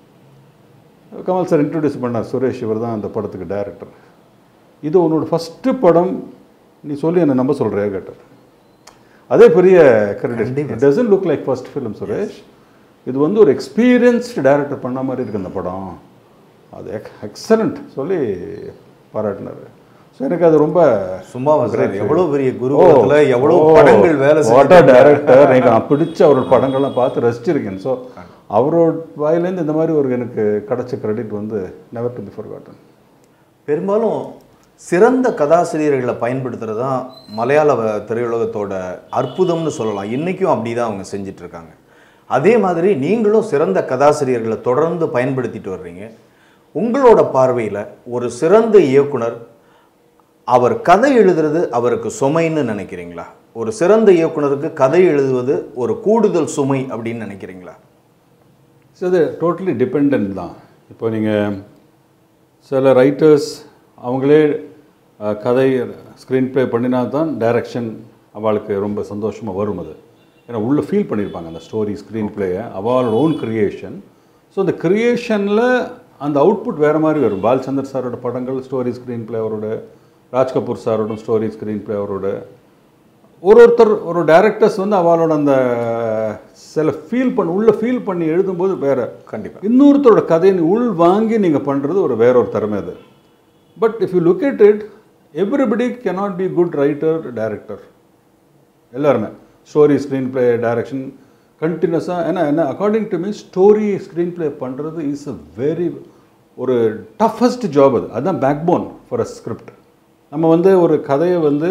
A: கமல் சார் இன்ட்ரடியூஸ் பண்ணார் சுரேஷ் இவர் தான் அந்த படத்துக்கு டைரக்டர் இது உன்னோட ஃபஸ்ட்டு படம் நீ சொல்லி என்னை நம்ப சொல்கிறியா கேட்டார் அதே பெரிய credit it doesn't look like first film Suresh இது வந்து ஒரு எக்ஸ்பீரியன்ஸ்டு டைரக்டர் பண்ண மாதிரி இருக்கு அந்த படம் அது எக்ஸலண்ட் சொல்லி பாராட்டினார் ஸோ எனக்கு அது ரொம்ப
B: சும்மாவா சார் எவ்வளவு பெரிய குருகுலத்துல எவ்வளவு படங்கள் வேலை
A: வாட்
B: செஞ்சு
A: டைரக்டர் எனக்கு நான் பிடிச்ச அவரோட படங்கள்லாம் பார்த்து ரசிச்சிருக்கேன் ஸோ அவரோட வாயிலேருந்து இந்த மாதிரி ஒரு எனக்கு கிடைச்ச கிரெடிட் வந்து நெவர் டு பி forgotten
B: பெரும்பாலும் சிறந்த கதாசிரியர்களை பயன்படுத்துறது தான் மலையாள வ- திரையுலகத்தோட அற்புதம்னு சொல்லலாம் இன்றைக்கும் அப்படி தான் அவங்க செஞ்சுட்டு இருக்காங்க அதே மாதிரி நீங்களும் சிறந்த கதாசிரியர்களை தொடர்ந்து பயன்படுத்திட்டு வர்றீங்க உங்களோட பார்வையில் ஒரு சிறந்த இயக்குனர் அவர் கதை எழுதுறது அவருக்கு சுமைன்னு நினைக்கிறீங்களா ஒரு சிறந்த இயக்குனருக்கு கதை எழுதுவது ஒரு கூடுதல் சுமை அப்படின்னு நினைக்கிறீங்களா
A: ஸோ அது டோட்டலி டிபெண்ட் தான் இப்போ நீங்கள் சில ரைட்டர்ஸ் அவங்களே அஹ், கதை ஸ்க்ரீன் ப்ளே பண்ணினா தான் டைரக்ஷன் அவளுக்கு ரொம்ப சந்தோஷமாக வரும் அது ஏன்னா உள்ளே ஃபீல் பண்ணியிருப்பாங்க அந்த ஸ்டோரி ஸ்க்ரீன் பிளேயை அவளோட ஓன் கிரியேஷன் ஸோ அந்த கிரியேஷனில் அந்த அவுட்புட் வேறு மாதிரி வரும் பால்சந்தர் சாரோட படங்கள் ஸ்டோரி ஸ்க்ரீன் பிளே அவரோட ராஜ் கபூர் சாரோட ஸ்டோரி ஸ்க்ரீன் பிளே அவரோட ஒரு ஒருத்தர் ஒரு டைரக்டர்ஸ் வந்து அவளோட அந்த சில ஃபீல் பண்ண உள்ள ஃபீல் பண்ணி எழுதும்போது வேற
B: கண்டிப்பா
A: இன்னொருத்தரோட கதையை நீ உள் வாங்கி நீங்கள் பண்ணுறது ஒரு வேற ஒரு திறமை அது but if you look it it everybody cannot be good writer director எல்லாருமே ஸ்டோரி ஸ்க்ரீன் ப்ளே டைரக்ஷன் கண்டினியூஸாக ஏன்னா என்ன according to me story screenplay பண்ணுறது இஸ் அ வெரி ஒரு டஃபஸ்ட் ஜாப் அது அதுதான் backbone for a script நம்ம வந்து ஒரு கதையை வந்து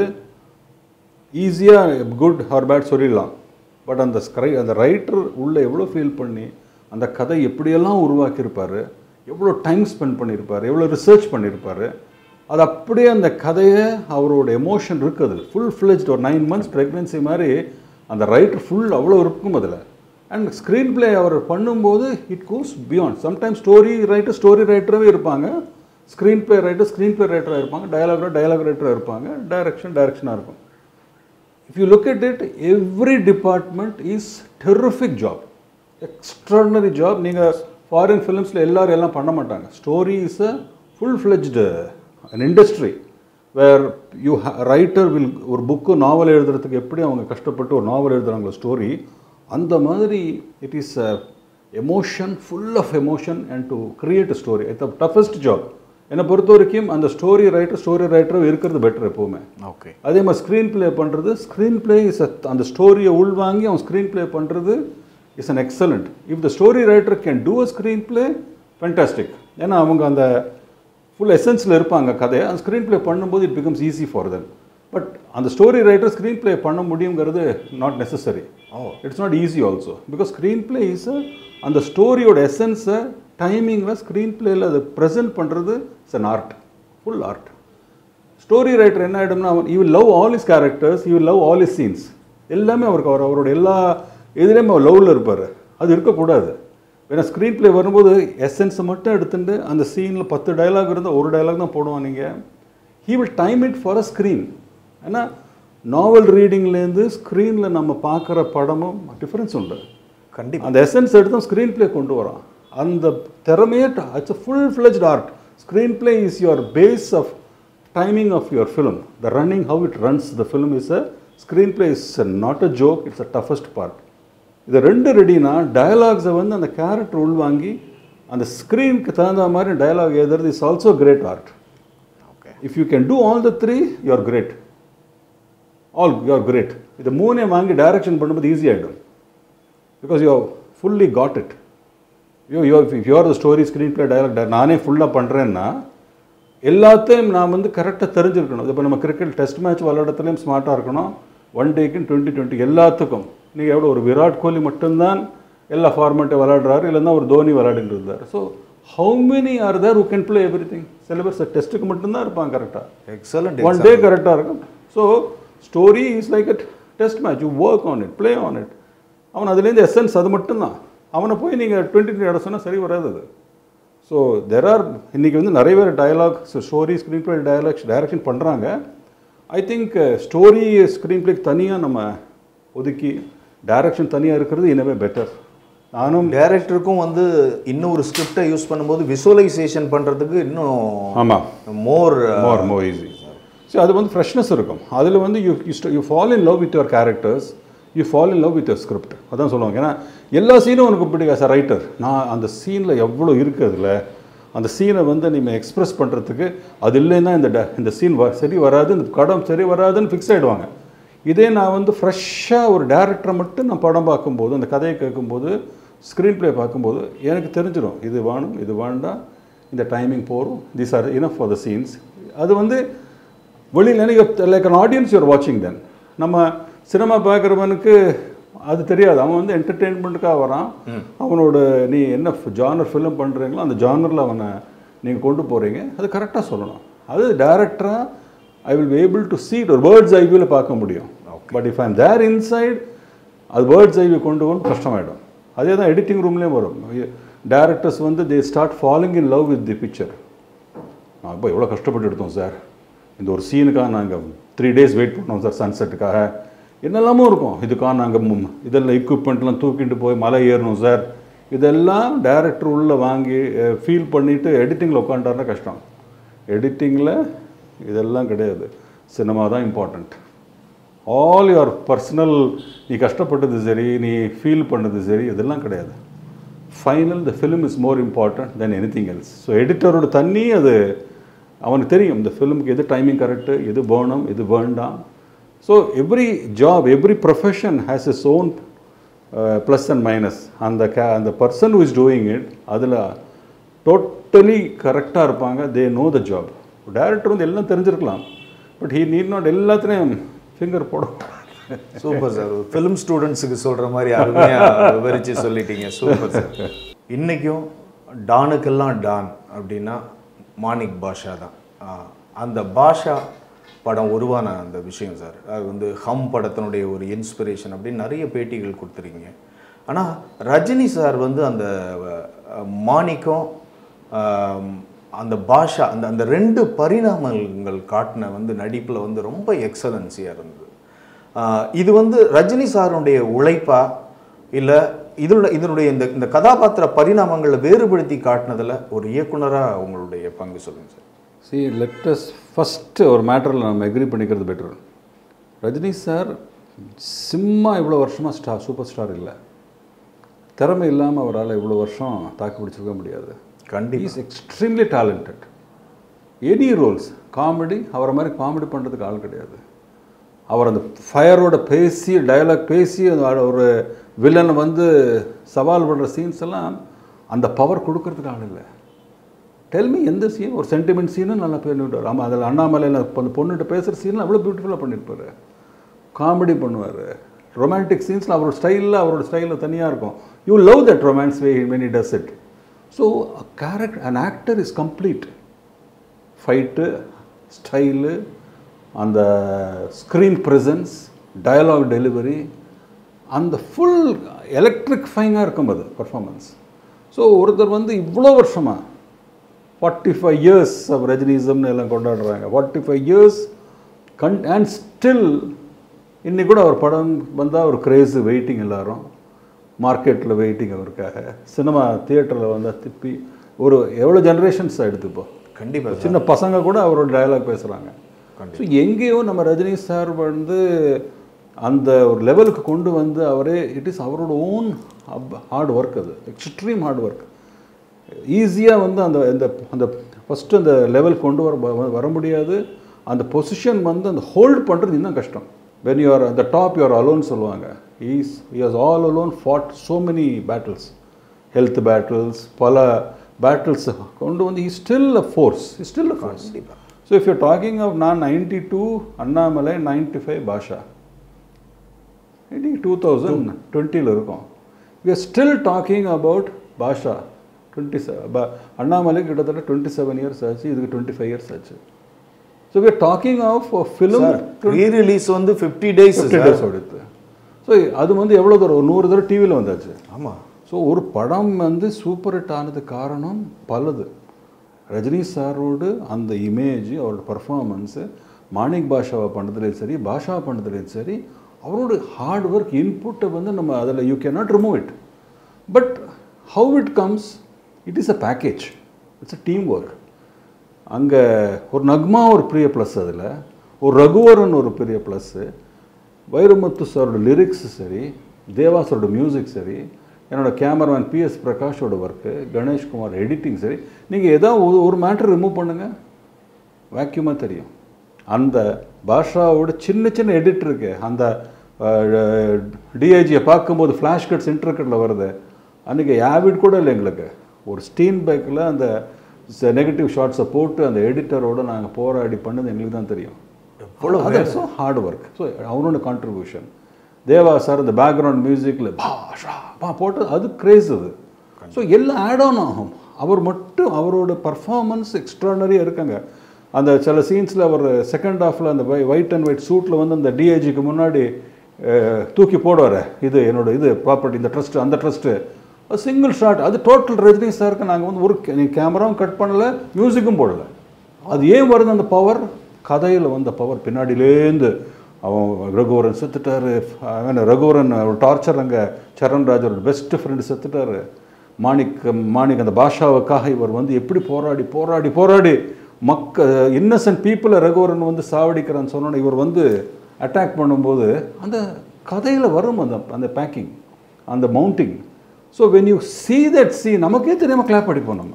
A: ஈஸியாக குட் ஆர் பேட் சொல்லிடலாம் பட் அந்த ஸ்க்ரை அந்த ரைட்டர் உள்ளே எவ்வளோ ஃபீல் பண்ணி அந்த கதை எப்படியெல்லாம் உருவாக்கியிருப்பார் எவ்வளோ டைம் ஸ்பெண்ட் பண்ணியிருப்பார் எவ்வளோ ரிசர்ச் பண்ணியிருப்பார் அது அப்படியே அந்த கதையை அவரோட எமோஷன் இருக்குது ஃபுல் ஃப்ளெஜ்ட் ஒரு நைன் மந்த்ஸ் ப்ரெக்னென்சி மாதிரி அந்த ரைட்டர் ஃபுல் அவ்வளோ இருக்கும் அதில் அண்ட் ஸ்க்ரீன் ப்ளே அவர் பண்ணும்போது it goes beyond sometimes story writer story ரைட்டராகவே இருப்பாங்க screenplay writer screenplay ரைட்டராக இருப்பாங்க டயலாக் டயலாக் ரைட்டராக இருப்பாங்க டைரக்ஷன் டைரக்ஷனாக இருக்கும் if you look at it every department is terrific job extraordinary job நீங்கள் ஃபாரின் ஃபிலிம்ஸில் எல்லாரும் எல்லாம் பண்ண மாட்டாங்க story is a full fledged an industry where you writer will ஒரு புக்கு நாவல் எழுதுறதுக்கு எப்படி அவங்க கஷ்டப்பட்டு ஒரு நாவல் எழுதுறாங்களோ ஸ்டோரி அந்த மாதிரி it is a emotion full of emotion and to create a story it's a toughest job என்னை பொறுத்த வரைக்கும் அந்த ஸ்டோரி ரைட்டர் ஸ்டோரி ரைட்டரும் இருக்கிறது பெட்டர் எப்போவுமே
B: ஓகே
A: அதே மாதிரி ஸ்க்ரீன் ப்ளே பண்ணுறது ஸ்க்ரீன் ப்ளே இஸ் அந்த ஸ்டோரியை உள்வாங்கி அவன் ஸ்க்ரீன் ப்ளே பண்ணுறது is an excellent if the story writer can do a screenplay fantastic ஏன்னா அவங்க அந்த ஃபுல் எசன்ஸில் இருப்பாங்க கதையை அந்த ஸ்க்ரீன் ப்ளே பண்ணும்போது it becomes easy for them but அந்த ஸ்டோரி ரைட்டர் ஸ்க்ரீன் ப்ளே பண்ண முடியுங்கிறது not necessary it's not easy also because screenplay is அந்த ஸ்டோரியோட எசன்ஸை டைமிங்கில் ஸ்க்ரீன் ப்ளேயில் அதை ப்ரெசென்ட் பண்ணுறது it's an art full art story writer என்ன ஆகிடும்னா அவன் you love all is characters you love all is scenes எல்லாமே அவருக்கு அவர் அவரோட எல்லா இதுலேயுமே அவர் லவ்வில் இருப்பார் அது இருக்கக்கூடாது ஏன்னா ஸ்க்ரீன் ப்ளே வரும்போது எசன்ஸை மட்டும் எடுத்துட்டு அந்த சீனில் பத்து டயலாக் இருந்தால் ஒரு டயலாக் தான் போடுவான் நீங்கள் he will time it for a screen ஏன்னா நாவல் ரீடிங்லேருந்து ஸ்க்ரீனில் நம்ம பார்க்குற படமும் டிஃப்ரென்ஸ் உண்டு
B: கண்டிப்பா
A: அந்த எசன்ஸ் எடுத்து ஸ்க்ரீன் ப்ளே கொண்டு வரான் அந்த திறமையே it's full fledged art screenplay is your pace of timing of your film the running how it runs the film is a screenplay is not a joke it's a toughest part இது ரெண்டு ரெடினா டயலாக்ஸை வந்து அந்த character உள்வாங்கி அந்த ஸ்க்ரீனுக்கு தகுந்த மாதிரி dialogue எழுதுறது is also great art
B: okay
A: if you can do all the three you are great all you are great இது மூணே வாங்கி டைரக்ஷன் பண்ணும்போது ஈஸி ஆகிடும் because you fully got it you you if you're the story screenplay dialogue நானே ஃபுல்லாக பண்ணுறேன்னா எல்லாத்தையும் நான் வந்து கரெக்டாக தெரிஞ்சிருக்கணும் இப்போ நம்ம கிரிக்கெட் டெஸ்ட் மேட்ச் விளையாடத்துலையும் ஸ்மார்ட்டாக இருக்கணும் ஒன் டேக்கும் டுவெண்ட்டி டுவெண்ட்டி எல்லாத்துக்கும் நீங்கள் எவ்வளோ ஒரு விராட் கோலி மட்டும்தான் எல்லா ஃபார்மேட்டும் விளையாடுறாரு இல்லைன்னா ஒரு தோனி விளையாடிட்டு இருந்தார் so how many are there who can play everything சில பேர் டெஸ்ட்டுக்கு மட்டும்தான் இருப்பாங்க கரெக்டாக
B: எக்ஸலண்ட்
A: ஒன் டே கரெக்டாக இருக்கும் so story is like a test match you work on it play on it அவன் அதுலேருந்து எசன்ஸ் அது மட்டும்தான் அவனை போய் நீங்கள் டுவெண்ட்டி த்ரீ இட சொன்னால் சரி வராது அது ஸோ தெர் ஆர் இன்றைக்கி வந்து நிறைய பேர் dialogue story screenplay dialogues direction பண்ணுறாங்க ஐ திங்க் ஸ்டோரி ஸ்க்ரீன் ப்ளேக்கு தனியாக நம்ம ஒதுக்கி டைரக்ஷன் தனியாக இருக்கிறது இனவே பெட்டர் நானும்
B: டைரக்டருக்கும் வந்து இன்னொரு ஸ்கிரிப்டை யூஸ் பண்ணும்போது விசுவலைசேஷன் பண்ணுறதுக்கு இன்னும்
A: ஆமாம்
B: மோர்
A: மோர் மோர் ஈஸி ஸோ அது வந்து ஃப்ரெஷ்னஸ் இருக்கும் அதில் வந்து you you fall in love with your characters you fall in love with your script அதான் சொல்லுவாங்க ஏன்னா எல்லா சீனும் உனக்கு பிடிக்கும் சார் ரைட்டர் நான் அந்த சீனில் எவ்வளோ இருக்குது அதில் அந்த சீனை வந்து நீங்கள் எக்ஸ்பிரஸ் பண்ணுறதுக்கு அது இல்லைன்னா இந்த ட- இந்த சீன் வ சரி வராது இந்த படம் சரி வராதுன்னு ஃபிக்ஸ் ஆகிடுவாங்க இதே நான் வந்து ஃப்ரெஷ்ஷாக ஒரு டேரக்டரை மட்டும் நான் படம் பார்க்கும்போது அந்த கதையை கேட்கும்போது ஸ்க்ரீன் ப்ளே பார்க்கும்போது எனக்கு தெரிஞ்சிடும் இது வேணும் இது வேண்டாம் இந்த டைமிங் போகிறோம் these are enough for the scenes அது வந்து வெளியில் எனக்கு லைக் அன் ஆடியன்ஸ் யூர் வாட்சிங் தென் நம்ம சினிமா பார்க்குறவனுக்கு அது தெரியாது அவன் வந்து என்டர்டெயின்மெண்ட்டுக்காக வரான் அவனோட நீ என்ன ஜானர் ஃபிலிம் பண்ணுறீங்களோ அந்த ஜானரில் அவனை நீங்கள் கொண்டு போகிறீங்க அது கரெக்டாக சொல்லணும் அது டேரக்டராக I will be able to see it ஒரு வேர்ட்ஸ் ஐவியில் பார்க்க முடியும் but if I'm there inside அது வேர்ட்ஸ் ஐவி கொண்டு வந்து கஷ்டமாயிடும் அதே தான் எடிட்டிங் ரூம்லேயும் வரும் டேரக்டர்ஸ் வந்து they start following in love with the picture நான் இப்போ எவ்வளோ கஷ்டப்பட்டு எடுத்தோம் சார் இந்த ஒரு சீனுக்காக நாங்கள் த்ரீ டேஸ் வெயிட் பண்ணோம் சார் சன்செட்டுக்காக என்னெல்லாமோ இருக்கும் இதுக்காக நாங்கள் இதெல்லாம் எக்யூப்மெண்ட்லாம் தூக்கிட்டு போய் மலை ஏறணும் சார் இதெல்லாம் டேரக்டர் உள்ளே வாங்கி ஃபீல் பண்ணிவிட்டு எடிட்டிங்கில் உட்காண்டாருன்னா கஷ்டம் எடிட்டிங்கில் இதெல்லாம் கிடையாது சினிமா தான் இம்பார்ட்டண்ட் ஆல் யுவர் பர்சனல் நீ கஷ்டப்பட்டது சரி நீ ஃபீல் பண்ணது சரி இதெல்லாம் கிடையாது final the film is more important then anything else so எடிட்டரோட தண்ணி அது அவனுக்கு தெரியும் இந்த ஃபிலிமுக்கு எது டைமிங் கரெக்டு எது வேணும் எது வேண்டாம் so every job every profession has is own plus and minus அந்த கே அந்த person who is doing it அதில் டோட்டலி கரெக்டாக இருப்பாங்க they know the job director வந்து எல்லாம் தெரிஞ்சிருக்கலாம் பட் ஹீ நீட் நாட் எல்லாத்துலேயும் ஃபிங்கர் போட
B: சூப்பர் சார் ஃபிலிம் ஸ்டூடெண்ட்ஸுக்கு சொல்கிற மாதிரி அருமையாக விவரித்து சொல்லிட்டீங்க சூப்பர் சார் இன்றைக்கும் டானுக்கெல்லாம் டான் அப்படின்னா மாணிக் பாஷா தான் ஆ, அந்த பாஷா படம் உருவான அந்த விஷயம் சார் அது வந்து ஹம் படத்தினுடைய ஒரு இன்ஸ்பிரேஷன் அப்படின்னு நிறைய பேட்டிகள் கொடுத்துருக்கீங்க ஆனால் ரஜினி சார் வந்து அந்த அஹ், மாணிக்கம் ஆம், அந்த பாஷா அந்த அந்த ரெண்டு பரிணாமங்கள் காட்டின வந்து நடிப்பில் வந்து ரொம்ப எக்ஸலன்சியாக இருந்தது ஆஹ் இது வந்து ரஜினி சாருடைய உழைப்பா இல்லை இதோட இதனுடைய இந்த இந்த கதாபாத்திர பரிணாமங்களை வேறுபடுத்தி காட்டினதில் ஒரு இயக்குனராக உங்களுடைய பங்கு சொல்லுங்கள் சார்
A: சி லெட்டஸ் ஃபஸ்ட்டு ஒரு மேட்டரில் நம்ம எக்ரி பண்ணிக்கிறது பெட்டர் ரஜினி சார் சிம்மா இவ்வளோ வருஷமாக ஸ்டார் சூப்பர் ஸ்டார் இல்லை திறமை இல்லாமல் அவரால் இவ்வளோ வருஷம் தாக்கு பிடிச்சிருக்க முடியாது
B: கண்டிப்பாக
A: is extremely talented any roles comedy அவரை மாதிரி காமெடி பண்ணுறதுக்கு ஆள் கிடையாது அவர் அந்த ஃபயரோட பேசி டயலாக் பேசி அந்த ஒரு வில்லனை வந்து சவால் பண்ணுற சீன்ஸ் எல்லாம் அந்த பவர் கொடுக்கறதுக்கு ஆள் இல்லை டெல்மி எந்த சீன் ஒரு சென்டிமெண்ட் சீனும் நல்லா பண்ணிவிட்டார் ஆமாம் அதில் அண்ணாமலையில் அந்த பொண்ணுகிட்ட பேசுகிற சீன்லாம் அவ்வளோ பியூட்டிஃபுல்லாக பண்ணியிருப்பார் காமெடி பண்ணுவார் ரொமான்டிக் சீன்ஸில் அவரோட ஸ்டைலில் அவரோட ஸ்டைலில் தனியாக இருக்கும் you love that romance way when it does it so character an actor is complete fight style அந்த ஸ்க்ரீன் ப்ரெசன்ஸ் டயலாக் டெலிவரி அந்த ஃபுல் எலக்ட்ரிக்ஃபைங்காக இருக்கும் அது பர்ஃபார்மன்ஸ் ஸோ ஒருத்தர் வந்து இவ்வளோ வருஷமாக ஃபார்ட்டி ஃபைவ் இயர்ஸ் ஆஃப் ரஜினிசம்னு எல்லாம் கொண்டாடுறாங்க forty five years gone and still இன்னைக்கு கூட அவர் படம் வந்தால் ஒரு கிரேஸு வெயிட்டிங் எல்லாரும் மார்க்கெட்டில் வெயிட்டிங் அவருக்காக சினிமா தியேட்டரில் வந்தால் திப்பி ஒரு எவ்வளோ ஜென்ரேஷன்ஸ் எடுத்துப்போம்
B: கண்டிப்பாக
A: சின்ன பசங்க கூட அவரோட டயலாக் பேசுகிறாங்க ஸோ எங்கேயோ நம்ம ரஜினி சார் வந்து அந்த ஒரு லெவலுக்கு கொண்டு வந்து அவரே இட் இஸ் அவரோட ஓன் ஹார்ட் ஒர்க் அது எக்ஸ்ட்ரீம் ஹார்ட் ஒர்க் ஈஸியாக வந்து அந்த இந்த அந்த ஃபஸ்ட்டு அந்த லெவல் கொண்டு வர வ- வர முடியாது அந்த பொசிஷன் வந்து அந்த ஹோல்ட் பண்ணுறது இன்னும் கஷ்டம் வென் யூஆர் அந்த டாப் யூஆர் அலோன் சொல்லுவாங்க is is all alone fought so many battles health battles பல பேட்டில்ஸை கொண்டு வந்து is still a force is still a force so if you talking of நான் ninety two Annamalai ninety five Baasha two thousand டுவெண்ட்டியில் இருக்கும் we are still talking about Baasha twenty seven Annamalai கிட்டத்தட்ட twenty seven years ஆச்சு இதுக்கு டுவெண்ட்டி ஃபைவ் இயர்ஸ் ஆச்சு so we are talking of film
B: re release வந்து fifty days
A: fifty days ஓடுது so அது வந்து எவ்வளோ தூரம் ஒரு நூறு தடவை டிவியில் வந்தாச்சு
B: ஆமாம்
A: ஸோ ஒரு படம் வந்து சூப்பர் ஹிட் ஆனது காரணம் பலது ரஜினி சாரோடு அந்த இமேஜ் அவரோட பர்ஃபார்மன்ஸு மாணிக் பாஷாவை பண்ணதுலேயும் சரி பாஷா பண்ணதுலேயும் சரி அவரோட ஹார்ட் ஒர்க் இன்புட்டை வந்து நம்ம அதில் you can not remove it but how it comes it is a package it's a team work அங்கே ஒரு நக்மா ஒரு பெரிய ப்ளஸ் அதில் ஒரு ரகுவரன் ஒரு பெரிய ப்ளஸ்ஸு வைரமுத்து சாரோட லிரிக்ஸ் சரி தேவா சாரோட மியூசிக் சரி என்னோட கேமராமேன் பிஎஸ் பிரகாஷோட ஒர்க்கு கணேஷ்குமார் எடிட்டிங் சரி நீங்கள் ஏதாவது ஒரு ஒரு மேட்ரு ரிமூவ் பண்ணுங்கள் வேக்யூமாக தெரியும் அந்த பாஷாவோட சின்ன சின்ன எடிட் இருக்கு அந்த டிஐஜியை பார்க்கும்போது ஃப்ளாஷ் கட்ஸ் இன்டர்கட்டில் வருது அன்றைக்கி ஹேபிட் கூட இல்லை எங்களுக்கு ஒரு ஸ்டீன் பைக்கில் அந்த நெகட்டிவ் ஷார்ட்ஸை போட்டு அந்த எடிட்டரோட நாங்கள் போராடி பண்ணது எங்களுக்கு தான் தெரியும் எவ்வளோ ஸோ ஹார்ட் ஒர்க் ஸோ அவனோட கான்ட்ரிபியூஷன் தேவா சார் இந்த பேக்ரவுண்ட் மியூசிக்கில் பாஷா பா போட்டு அது கிரேஸ் அது ஸோ எல்லாம் ஆட் ஆன் ஆகும் அவர் மட்டும் அவரோட பர்ஃபார்மன்ஸ் எக்ஸ்ட்ரானரியாக இருக்காங்க அந்த சில சீன்ஸில் அவர் செகண்ட் ஹாஃபில் அந்த ஒயிட் அண்ட் ஒயிட் சூட்டில் வந்து அந்த டிஐஜிக்கு முன்னாடி அஹ், தூக்கி போடுவார் இது என்னோட இது ப்ராப்பர்ட்டி இந்த ட்ரஸ்ட்டு அந்த ட்ரஸ்ட்டு சிங்கிள் ஷாட் அது டோட்டல் ரஜினி சாருக்கு நாங்கள் வந்து ஒரு நீ கேமராவும் கட் பண்ணல மியூசிக்கும் போடல அது ஏன் வருது அந்த பவர் கதையில் வந்த பவர் பின்னாடியிலேருந்து அவன் ரகுவரன் செத்துட்டாரு அவன் ரகுவரன் டார்ச்சர் அங்கே சரண்ராஜரோட பெஸ்ட் ஃப்ரெண்டு செத்துட்டாரு மாணிக் மாணிக் அந்த பாஷாவுக்காக இவர் வந்து எப்படி போராடி போராடி போராடி மக்க இன்னசென்ட் பீப்புளை ரகுவரன் வந்து சாவடிக்கிறான்னு சொன்னோன்னே இவர் வந்து அட்டாக் பண்ணும்போது அந்த கதையில் வரும் அந்த அந்த பேக்கிங் அந்த mounting so when you see that scene நமக்கே தெரியாமல் கிளாப் அடிப்போம் நம்ம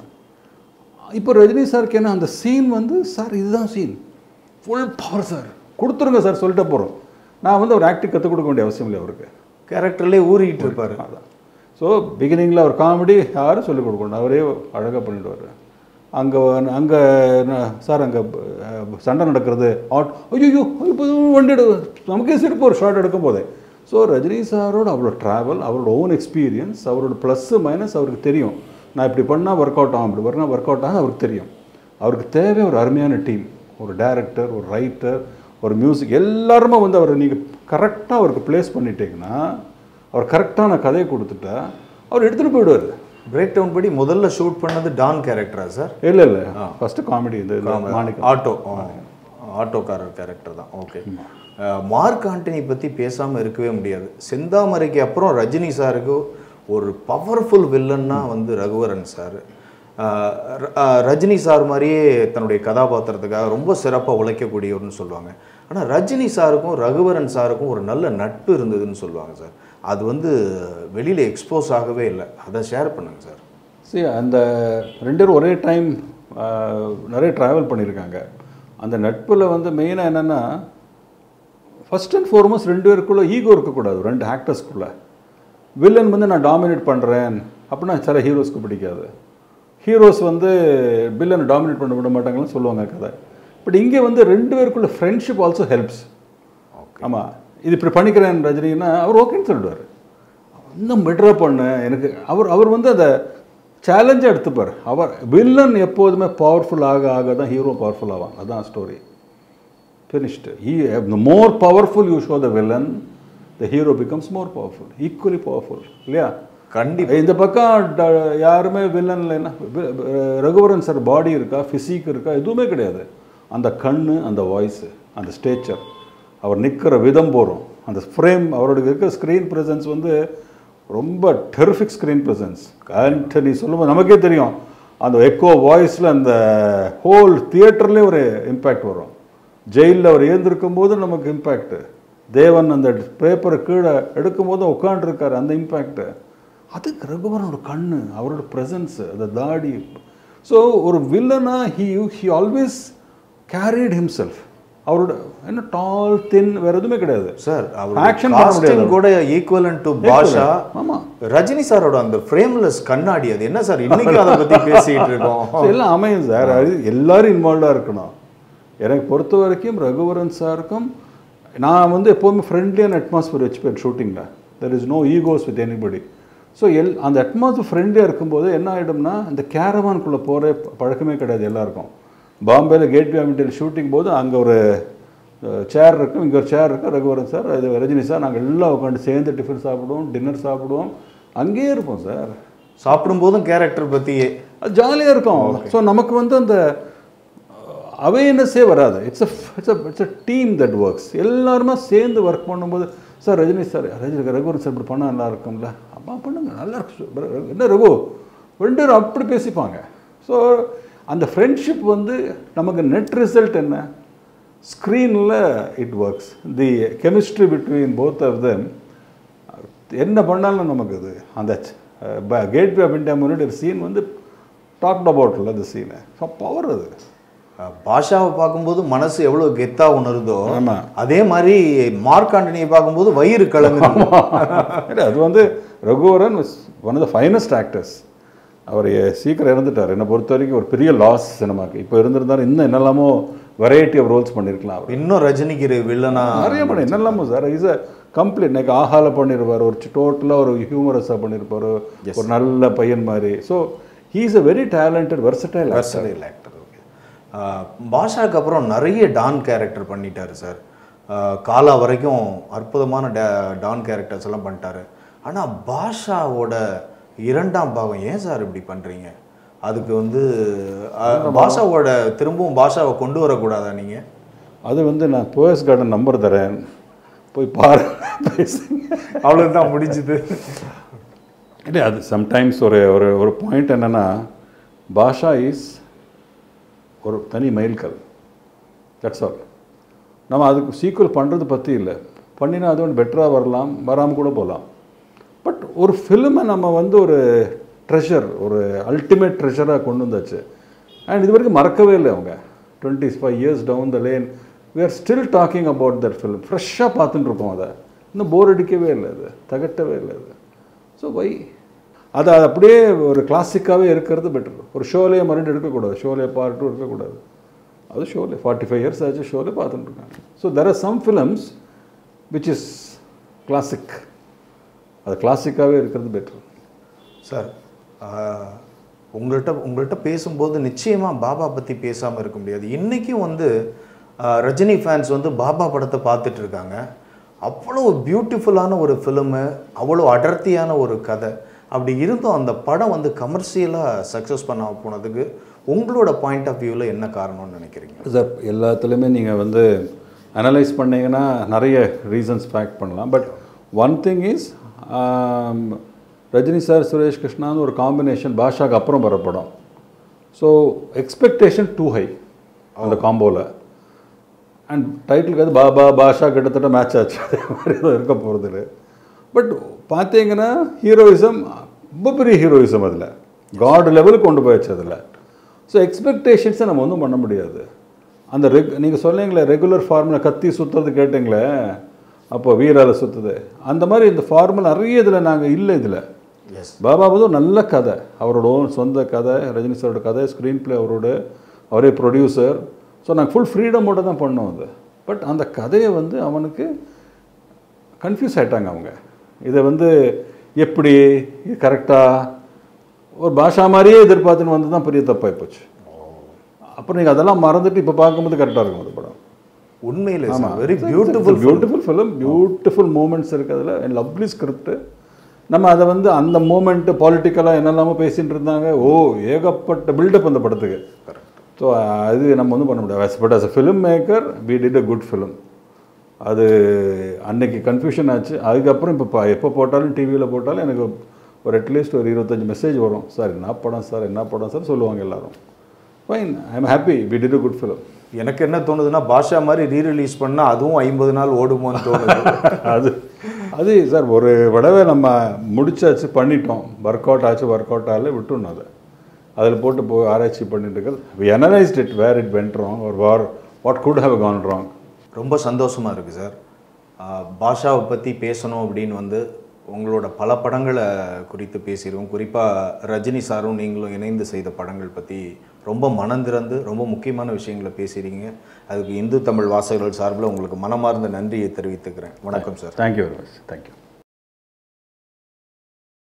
A: இப்போ ரஜினி சாருக்கு என்ன அந்த சீன் வந்து சார் இதுதான் சீன் ஃபுல் பவர் சார் கொடுத்துருங்க சார் சொல்லிட்டு போகிறோம் நான் வந்து ஒரு ஆக்டிங் கற்றுக் கொடுக்க வேண்டிய அவசியம் இல்லை அவருக்கு
B: கேரக்டர்லேயே ஊறிக்கிட்டு இருப்பாரு
A: அதான் ஸோ பிகினிங்கில் அவர் காமெடி யாரும் சொல்லிக் கொடுக்கணும் அவரே அழகாக பண்ணிடுவார் அங்கே அங்கே சார் அங்கே சண்டை நடக்கிறது ஆட் ஐயோ இப்போ வண்டி எடு நமக்கே சிரிப்பு ஒரு ஷார்ட் எடுக்கும் போதே ஸோ ரஜினி சாரோட அவ்வளோ ட்ராவல் அவரோட ஓன் எக்ஸ்பீரியன்ஸ் அவரோட ப்ளஸ்ஸு மைனஸ் அவருக்கு தெரியும் நான் இப்படி பண்ணால் ஒர்க் அவுட் ஆகும் இப்படி பண்ணால் ஒர்க் அவுட் ஆகும் அவருக்கு தெரியும் அவருக்கு தேவை ஒரு அருமையான டீம் ஒரு டைரக்டர் ஒரு ரைட்டர் ஒரு மியூசிக் எல்லாருமே வந்து அவரை நீங்கள் கரெக்டாக அவருக்கு ப்ளேஸ் பண்ணிட்டீங்கன்னா அவர் கரெக்டான கதையை கொடுத்துட்டா அவர் எடுத்துகிட்டு போயிடுவார்
B: பிரேக் டவுன் படி முதல்ல ஷூட் பண்ணது டான் கேரக்டரா சார்
A: இல்லை இல்லை ஃபஸ்ட்டு காமெடி இந்த இந்த மாணிக்கம்
B: ஆட்டோ ஆட்டோக்காரர் கேரக்டர் தான் ஓகே மார்க் ஆண்டனி பற்றி பேசாமல் இருக்கவே முடியாது செந்தாமரைக்கு அப்புறம் ரஜினி சாருக்கு ஒரு பவர்ஃபுல் வில்லன்னா வந்து ரகுவரன் சார் ரஜினி சார் மாதிரியே தன்னுடைய கதாபாத்திரத்துக்காக ரொம்ப சிறப்பாக உழைக்கக்கூடியவர்னு சொல்லுவாங்க ஆனால் ரஜினி சாருக்கும் ரகுவரன் சாருக்கும் ஒரு நல்ல நட்பு இருந்ததுன்னு சொல்லுவாங்க சார் அது வந்து வெளியில் எக்ஸ்போஸ் ஆகவே இல்லை அதை ஷேர் பண்ணுங்க சார்
A: சரி அந்த ரெண்டு பேரும் ஒரே டைம் நிறைய ட்ராவல் பண்ணியிருக்காங்க அந்த நட்பில் வந்து மெயினாக என்னென்னா ஃபர்ஸ்ட் அண்ட் ஃபார்மோஸ்ட் ரெண்டு பேருக்குள்ளே ஈகோ இருக்கக்கூடாது ரெண்டு ஆக்டர்ஸ்க்குள்ளே வில்லன் வந்து நான் டாமினேட் பண்ணுறேன் அப்படின்னா சில ஹீரோஸ்க்கு பிடிக்காது ஹீரோஸ் வந்து வில்லனை டாமினேட் பண்ண விட மாட்டாங்கன்னு சொல்லுவாங்க கதை பட் இங்கே வந்து ரெண்டு பேருக்குள்ள ஃப்ரெண்ட்ஷிப் ஆல்சோ ஹெல்ப்ஸ் ஆமாம் இது இப்படி பண்ணிக்கிறேன் ரஜினின்னா அவர் ஓகேன்னு சொல்லிடுவார் இன்னும் பெட்டராக பண்ணு எனக்கு அவர் அவர் வந்து அதை சேலஞ்சாக எடுத்துப்பார் அவர் வில்லன் எப்போதுமே பவர்ஃபுல் ஆக ஆக தான் ஹீரோ பவர்ஃபுல் ஆவான் அதான் story finished. He, the more powerful you show the villain, the hero becomes more powerful, equally powerful. இல்லையா
B: கண்டிப்பாக
A: இந்த பக்கம் ட- யாருமே வில்லன் இல்லைன்னா வி- ரகுவரன் சார் பாடி இருக்கா ஃபிசிக் இருக்கா எதுவுமே கிடையாது அந்த கண்ணு அந்த வாய்ஸு அந்த ஸ்டேச்சர் அவர் நிற்கிற விதம் போகிறோம் அந்த ஃப்ரேம் அவரோட இருக்கிற ஸ்க்ரீன் ப்ரெசன்ஸ் வந்து ரொம்ப டெரிஃபிக் ஸ்க்ரீன் ப்ரெசன்ஸ் ஆண்டனி சொல்லும்போது நமக்கே தெரியும் அந்த எக்கோ வாய்ஸில் அந்த ஹோல் தியேட்டர்லேயே ஒரு இம்பேக்ட் வரும் ஜெயிலில் அவர் ஏந்திருக்கும் போது நமக்கு இம்பேக்ட்டு தேவன் அந்த பேப்பரை கீழே எடுக்கும்போது உட்காண்டிருக்காரு அந்த இம்பேக்ட்டு அதுக்கு ரகுவரனோட கண்ணு அவரோட ப்ரெசன்ஸ் அந்த தாடி ஸோ ஒரு வில்லனா he he always carried himself அவரோட என்ன டால் தின் வேற எதுவுமே கிடையாது
B: சார்
A: Action
B: அவர்
A: பண்ண முடியாது.
B: காஸ்டிங் கூட ஈக்குவலன் டு பாஷா
A: ஆமா
B: ரஜினி சாரோட அந்த ஃப்ரேம்லெஸ் கண்ணாடி அது என்ன சார் இன்னைக்கு அதை பத்தி பேசிட்டு இருக்கோம்
A: So, எல்லாம் அமையும் சார் அது எல்லாரும் இன்வால்வ்டாக இருக்கணும் எனக்கு பொறுத்த வரைக்கும் ரகுவரன் சாருக்கும் நான் வந்து எப்போவுமே ஃப்ரெண்ட்லியான அட்மாஸ்பியர் வச்சுப்பேன் ஷூட்டிங்கில் there is no egos with anybody so எல் அந்த அட்மாஸ்பியர் ஃப்ரெண்ட்லியாக இருக்கும்போது என்ன ஆகிடும்னா இந்த கேரவான்குள்ளே போகிற பழக்கமே கிடையாது எல்லாருக்கும் பாம்பேல கேட் பேமிட்டியில் ஷூட்டிங் போது அங்கே ஒரு சேர் இருக்கும் இங்கே ஒரு சேர் இருக்கும் ரகுவரன் சார் அது ரஜினி சார் நாங்கள் எல்லாம் உட்காந்து சேர்ந்து டிஃபன் சாப்பிடுவோம் டின்னர் சாப்பிடுவோம் அங்கேயே இருப்போம் சார்
B: சாப்பிடும் போதும் கேரக்டர் பத்தியே
A: அது ஜாலியாக இருக்கும் ஸோ நமக்கு வந்து அந்த அவேர்னஸே வராது it's a it's a it's a team that works எல்லாருமே சேர்ந்து ஒர்க் பண்ணும்போது sir Rajini sir Rajini Raghuvaran sir இப்படி பண்ணால் நல்லா இருக்கும்ல அப்பா பண்ணுங்க நல்லா இருக்கு sir. பிர- என்ன ரகு ரெண்டு பேரும் அப்படி பேசிப்பாங்க ஸோ அந்த ஃப்ரெண்ட்ஷிப் வந்து நமக்கு நெட் ரிசல்ட் என்ன ஸ்க்ரீனில் it works the chemistry between both of them என்ன பண்ணாலும் நமக்கு இது அந்த கேட் வே ஆஃப் இந்தியா முன்னாடி ஒரு சீன் வந்து டாக்ட் அபவுட்ல அந்த சீனை ஸோ பவர் அது
B: அஹ், பாஷாவை பார்க்கும்போது மனசு எவ்வளவு கெத்தா உணருதோ
A: ஆமா.
B: அதே மாதிரி மார்க் ஆண்டனியை பார்க்கும்போது வயிறு கலங்குது
A: இல்ல, அது வந்து Raghuvaran one of the finest actors அவர் சீக்கிரம் இறந்துட்டார் என்னை பொறுத்த வரைக்கும் ஒரு பெரிய லாஸ் சினிமாக்கு இப்போ இருந்திருந்தாரு இன்னும் என்னெல்லாமோ வெரைட்டி ஆஃப் ரோல்ஸ் பண்ணியிருக்கலாம் அவர்
B: இன்னும் ரஜினிக்கு வில்லனா
A: நிறைய படம் என்னெல்லாமோ சார் இஸ் அ கம்ப்ளீட் இன்னைக்கு ஆஹால பண்ணியிருப்பார் ஒரு டோட்டலாக ஒரு ஹியூமரஸாக பண்ணியிருப்பார் ஒரு நல்ல பையன் மாதிரி so he is a very talented versatile
B: versatile actor okay பாஷாக்கு அப்புறம் நிறைய டான் கேரக்டர் பண்ணிட்டாரு சார் காலா வரைக்கும் அற்புதமான டா- டான் கேரக்டர்ஸ் எல்லாம் பண்ணிட்டாரு ஆனா பாஷாவோட இரண்டாம் பாகம் ஏன் சார் இப்படி பண்றீங்க அதுக்கு வந்து அஹ், பாஷாவோட திரும்பவும் பாஷாவை கொண்டு வரக்கூடாதா நீங்க
A: அது வந்து நான் போயஸ் கார்டன் நம்பர் தரேன் போய் பாரு பேசுங்க
B: அவ்வளவுதான் முடிஞ்சுது
A: இல்லை அது சம்டைம்ஸ் ஒரு ஒரு ஒரு பாயிண்ட் என்னென்னா பாஷா இஸ் ஒரு தனி மைல்கல் தட்ஸ் ஆல் நம்ம அதுக்கு சீக்குவல் பண்ணுறது பற்றி இல்லை பண்ணினா அது ஒன்று பெட்டராக வரலாம் வராமல் கூட போகலாம் பட் ஒரு ஃபிலிமை நம்ம வந்து ஒரு ட்ரெஷர் ஒரு அல்டிமேட் ட்ரெஷராக கொண்டு வந்தாச்சு அண்ட் இது வரைக்கும் மறக்கவே இல்லை அவங்க twenty five years down the lane we are still talking about that film ஃப்ரெஷ்ஷாக பார்த்துட்டு இருக்கோம் அதை இன்னும் போர் அடிக்கவே இல்லை அது தகட்டவே இல்லை அது ஸோ வை அது அது அப்படியே ஒரு கிளாசிக்காகவே இருக்கிறது பெட்டர் ஒரு ஷோலேயே மறுபடியும் எடுக்கக்கூடாது ஷோலே பார்ட் டூ இருக்கக்கூடாது அது ஷோலே ஃபார்ட்டி ஃபைவ் இயர்ஸ் ஆச்சு ஷோலே பார்த்துட்டு இருக்காங்க so there are some films which is classic அது கிளாசிக்காகவே இருக்கிறது பெட்டர்
B: சார் ஆஹ், உங்கள்கிட்ட உங்கள்கிட்ட பேசும்போது நிச்சயமாக பாபா பற்றி பேசாமல் இருக்க முடியாது இன்றைக்கும் வந்து ஆஹ், ரஜினி ஃபேன்ஸ் வந்து பாபா படத்தை பார்த்துட்டு இருக்காங்க அவ்வளோ பியூட்டிஃபுல்லான ஒரு ஃபிலிமு அவ்வளோ அடர்த்தியான ஒரு கதை அப்படி இருந்தும் அந்த படம் வந்து கமர்ஷியலாக சக்ஸஸ் பண்ண போனதுக்கு உங்களோட பாயிண்ட் ஆஃப் வியூவில் என்ன காரணம்னு நினைக்கிறீங்க
A: சார் எல்லாத்துலேயுமே நீங்கள் வந்து அனலைஸ் பண்ணீங்கன்னா நிறைய ரீசன்ஸ் ஃபேக்ட் பண்ணலாம் but one thing is Rajini sir Suresh கிருஷ்ணான்னு ஒரு காம்பினேஷன் பாஷாக்கு அப்புறம் வர படம் ஸோ எக்ஸ்பெக்டேஷன் டூ ஹை அந்த காம்போவில் அண்ட் டைட்டிலுக்கு அது பாபா பாஷா கிட்டத்தட்ட மேட்ச் ஆச்சு அதே மாதிரி தான் இருக்க போகிறது பட் பார்த்தீங்கன்னா ஹீரோயிசம் ரொம்ப பெரிய ஹீரோயிசம் அதில் காட் லெவலுக்கு கொண்டு போயாச்சு அதில் ஸோ எக்ஸ்பெக்டேஷன்ஸை நம்ம ஒன்றும் பண்ண முடியாது அந்த ரெக் நீங்கள் சொன்னீங்களே ரெகுலர் ஃபார்முலா கத்தி சுற்றுறது கேட்டிங்களே அப்போ வீரால சுற்றுது அந்த மாதிரி இந்த ஃபார்முலா நிறைய இதில் நாங்கள் இல்லை இதில்
B: எஸ்
A: பாபா வந்து ஒரு நல்ல கதை அவரோட own சொந்த கதை ரஜினி சாரோட கதை ஸ்க்ரீன் ப்ளே அவரோட அவரே ப்ரொடியூசர் ஸோ நாங்கள் ஃபுல் ஃப்ரீடமோட தான் பண்ணோம் அது பட் அந்த கதையை வந்து அவனுக்கு கன்ஃபியூஸ் ஆயிட்டாங்க அவங்க இதை வந்து எப்படி கரெக்டாக ஒரு பாஷா மாதிரியே எதிர்பார்த்துன்னு வந்து தான் பெரிய தப்பாகி போச்சு அப்புறம் நீங்கள் அதெல்லாம் மறந்துட்டு இப்போ பார்க்கும்போது கரெக்டாக இருக்கும் அந்த படம்
B: உண்மையிலே sir very beautiful
A: beautiful film beautiful moments இருக்கு அதில் லவ்லி ஸ்கிரிப்ட் நம்ம அதை வந்து அந்த மூமெண்ட்டு பாலிட்டிக்கலாக என்னெல்லாமோ பேசிட்டு இருந்தாங்க ஓ ஏகப்பட்ட பில்டப் அந்த படத்துக்கு ஸோ அது நம்ம வந்து பண்ண முடியாது but as a filmmaker we did a good film அது அன்னைக்கு கன்ஃபியூஷன் ஆச்சு அதுக்கப்புறம் இப்போ பா- எப்போ போட்டாலும் டிவியில் போட்டாலும் எனக்கு ஒரு அட்லீஸ்ட் ஒரு இருபத்தஞ்சி மெசேஜ் வரும் சார் என்ன படம் சார் என்ன படம் சார் சொல்லுவாங்க எல்லாரும் fine I am happy we did a good film
B: எனக்கு என்ன தோணுதுன்னா பாஷா மாதிரி ரீ ரிலீஸ் பண்ணால் அதுவும் ஐம்பது நாள் ஓடுமோன்னு தோணுது
A: அது அது சார் ஒரு விடவை நம்ம முடிச்சாச்சு பண்ணிட்டோம் ஒர்க் அவுட் ஆச்சு ஒர்க் அவுட் ஆகல விட்டுணும் அதை அதில் போட்டு போய் ஆராய்ச்சி பண்ணிட்டு இருக்கிறது we analysed it where it went wrong ஒரு வார் what good how gone wrong
B: ரொம்ப சந்தோஷமாக இருக்குது சார் ஆஹ் பாஷாவை பற்றி பேசணும் அப்படின்னு வந்து உங்களோட பல படங்களை குறித்து பேசிடுவோம் குறிப்பாக ரஜினி சாரும் நீங்களும் இணைந்து செய்த படங்கள் பற்றி ரொம்ப மனந்திறந்து ரொம்ப முக்கியமான விஷயங்களை பேசுகிறீங்க அதுக்கு இந்து தமிழ் வாசகர்கள் சார்பில் உங்களுக்கு மனமார்ந்த நன்றியை தெரிவித்துக்கிறேன் வணக்கம் sir
A: thank you very much thank you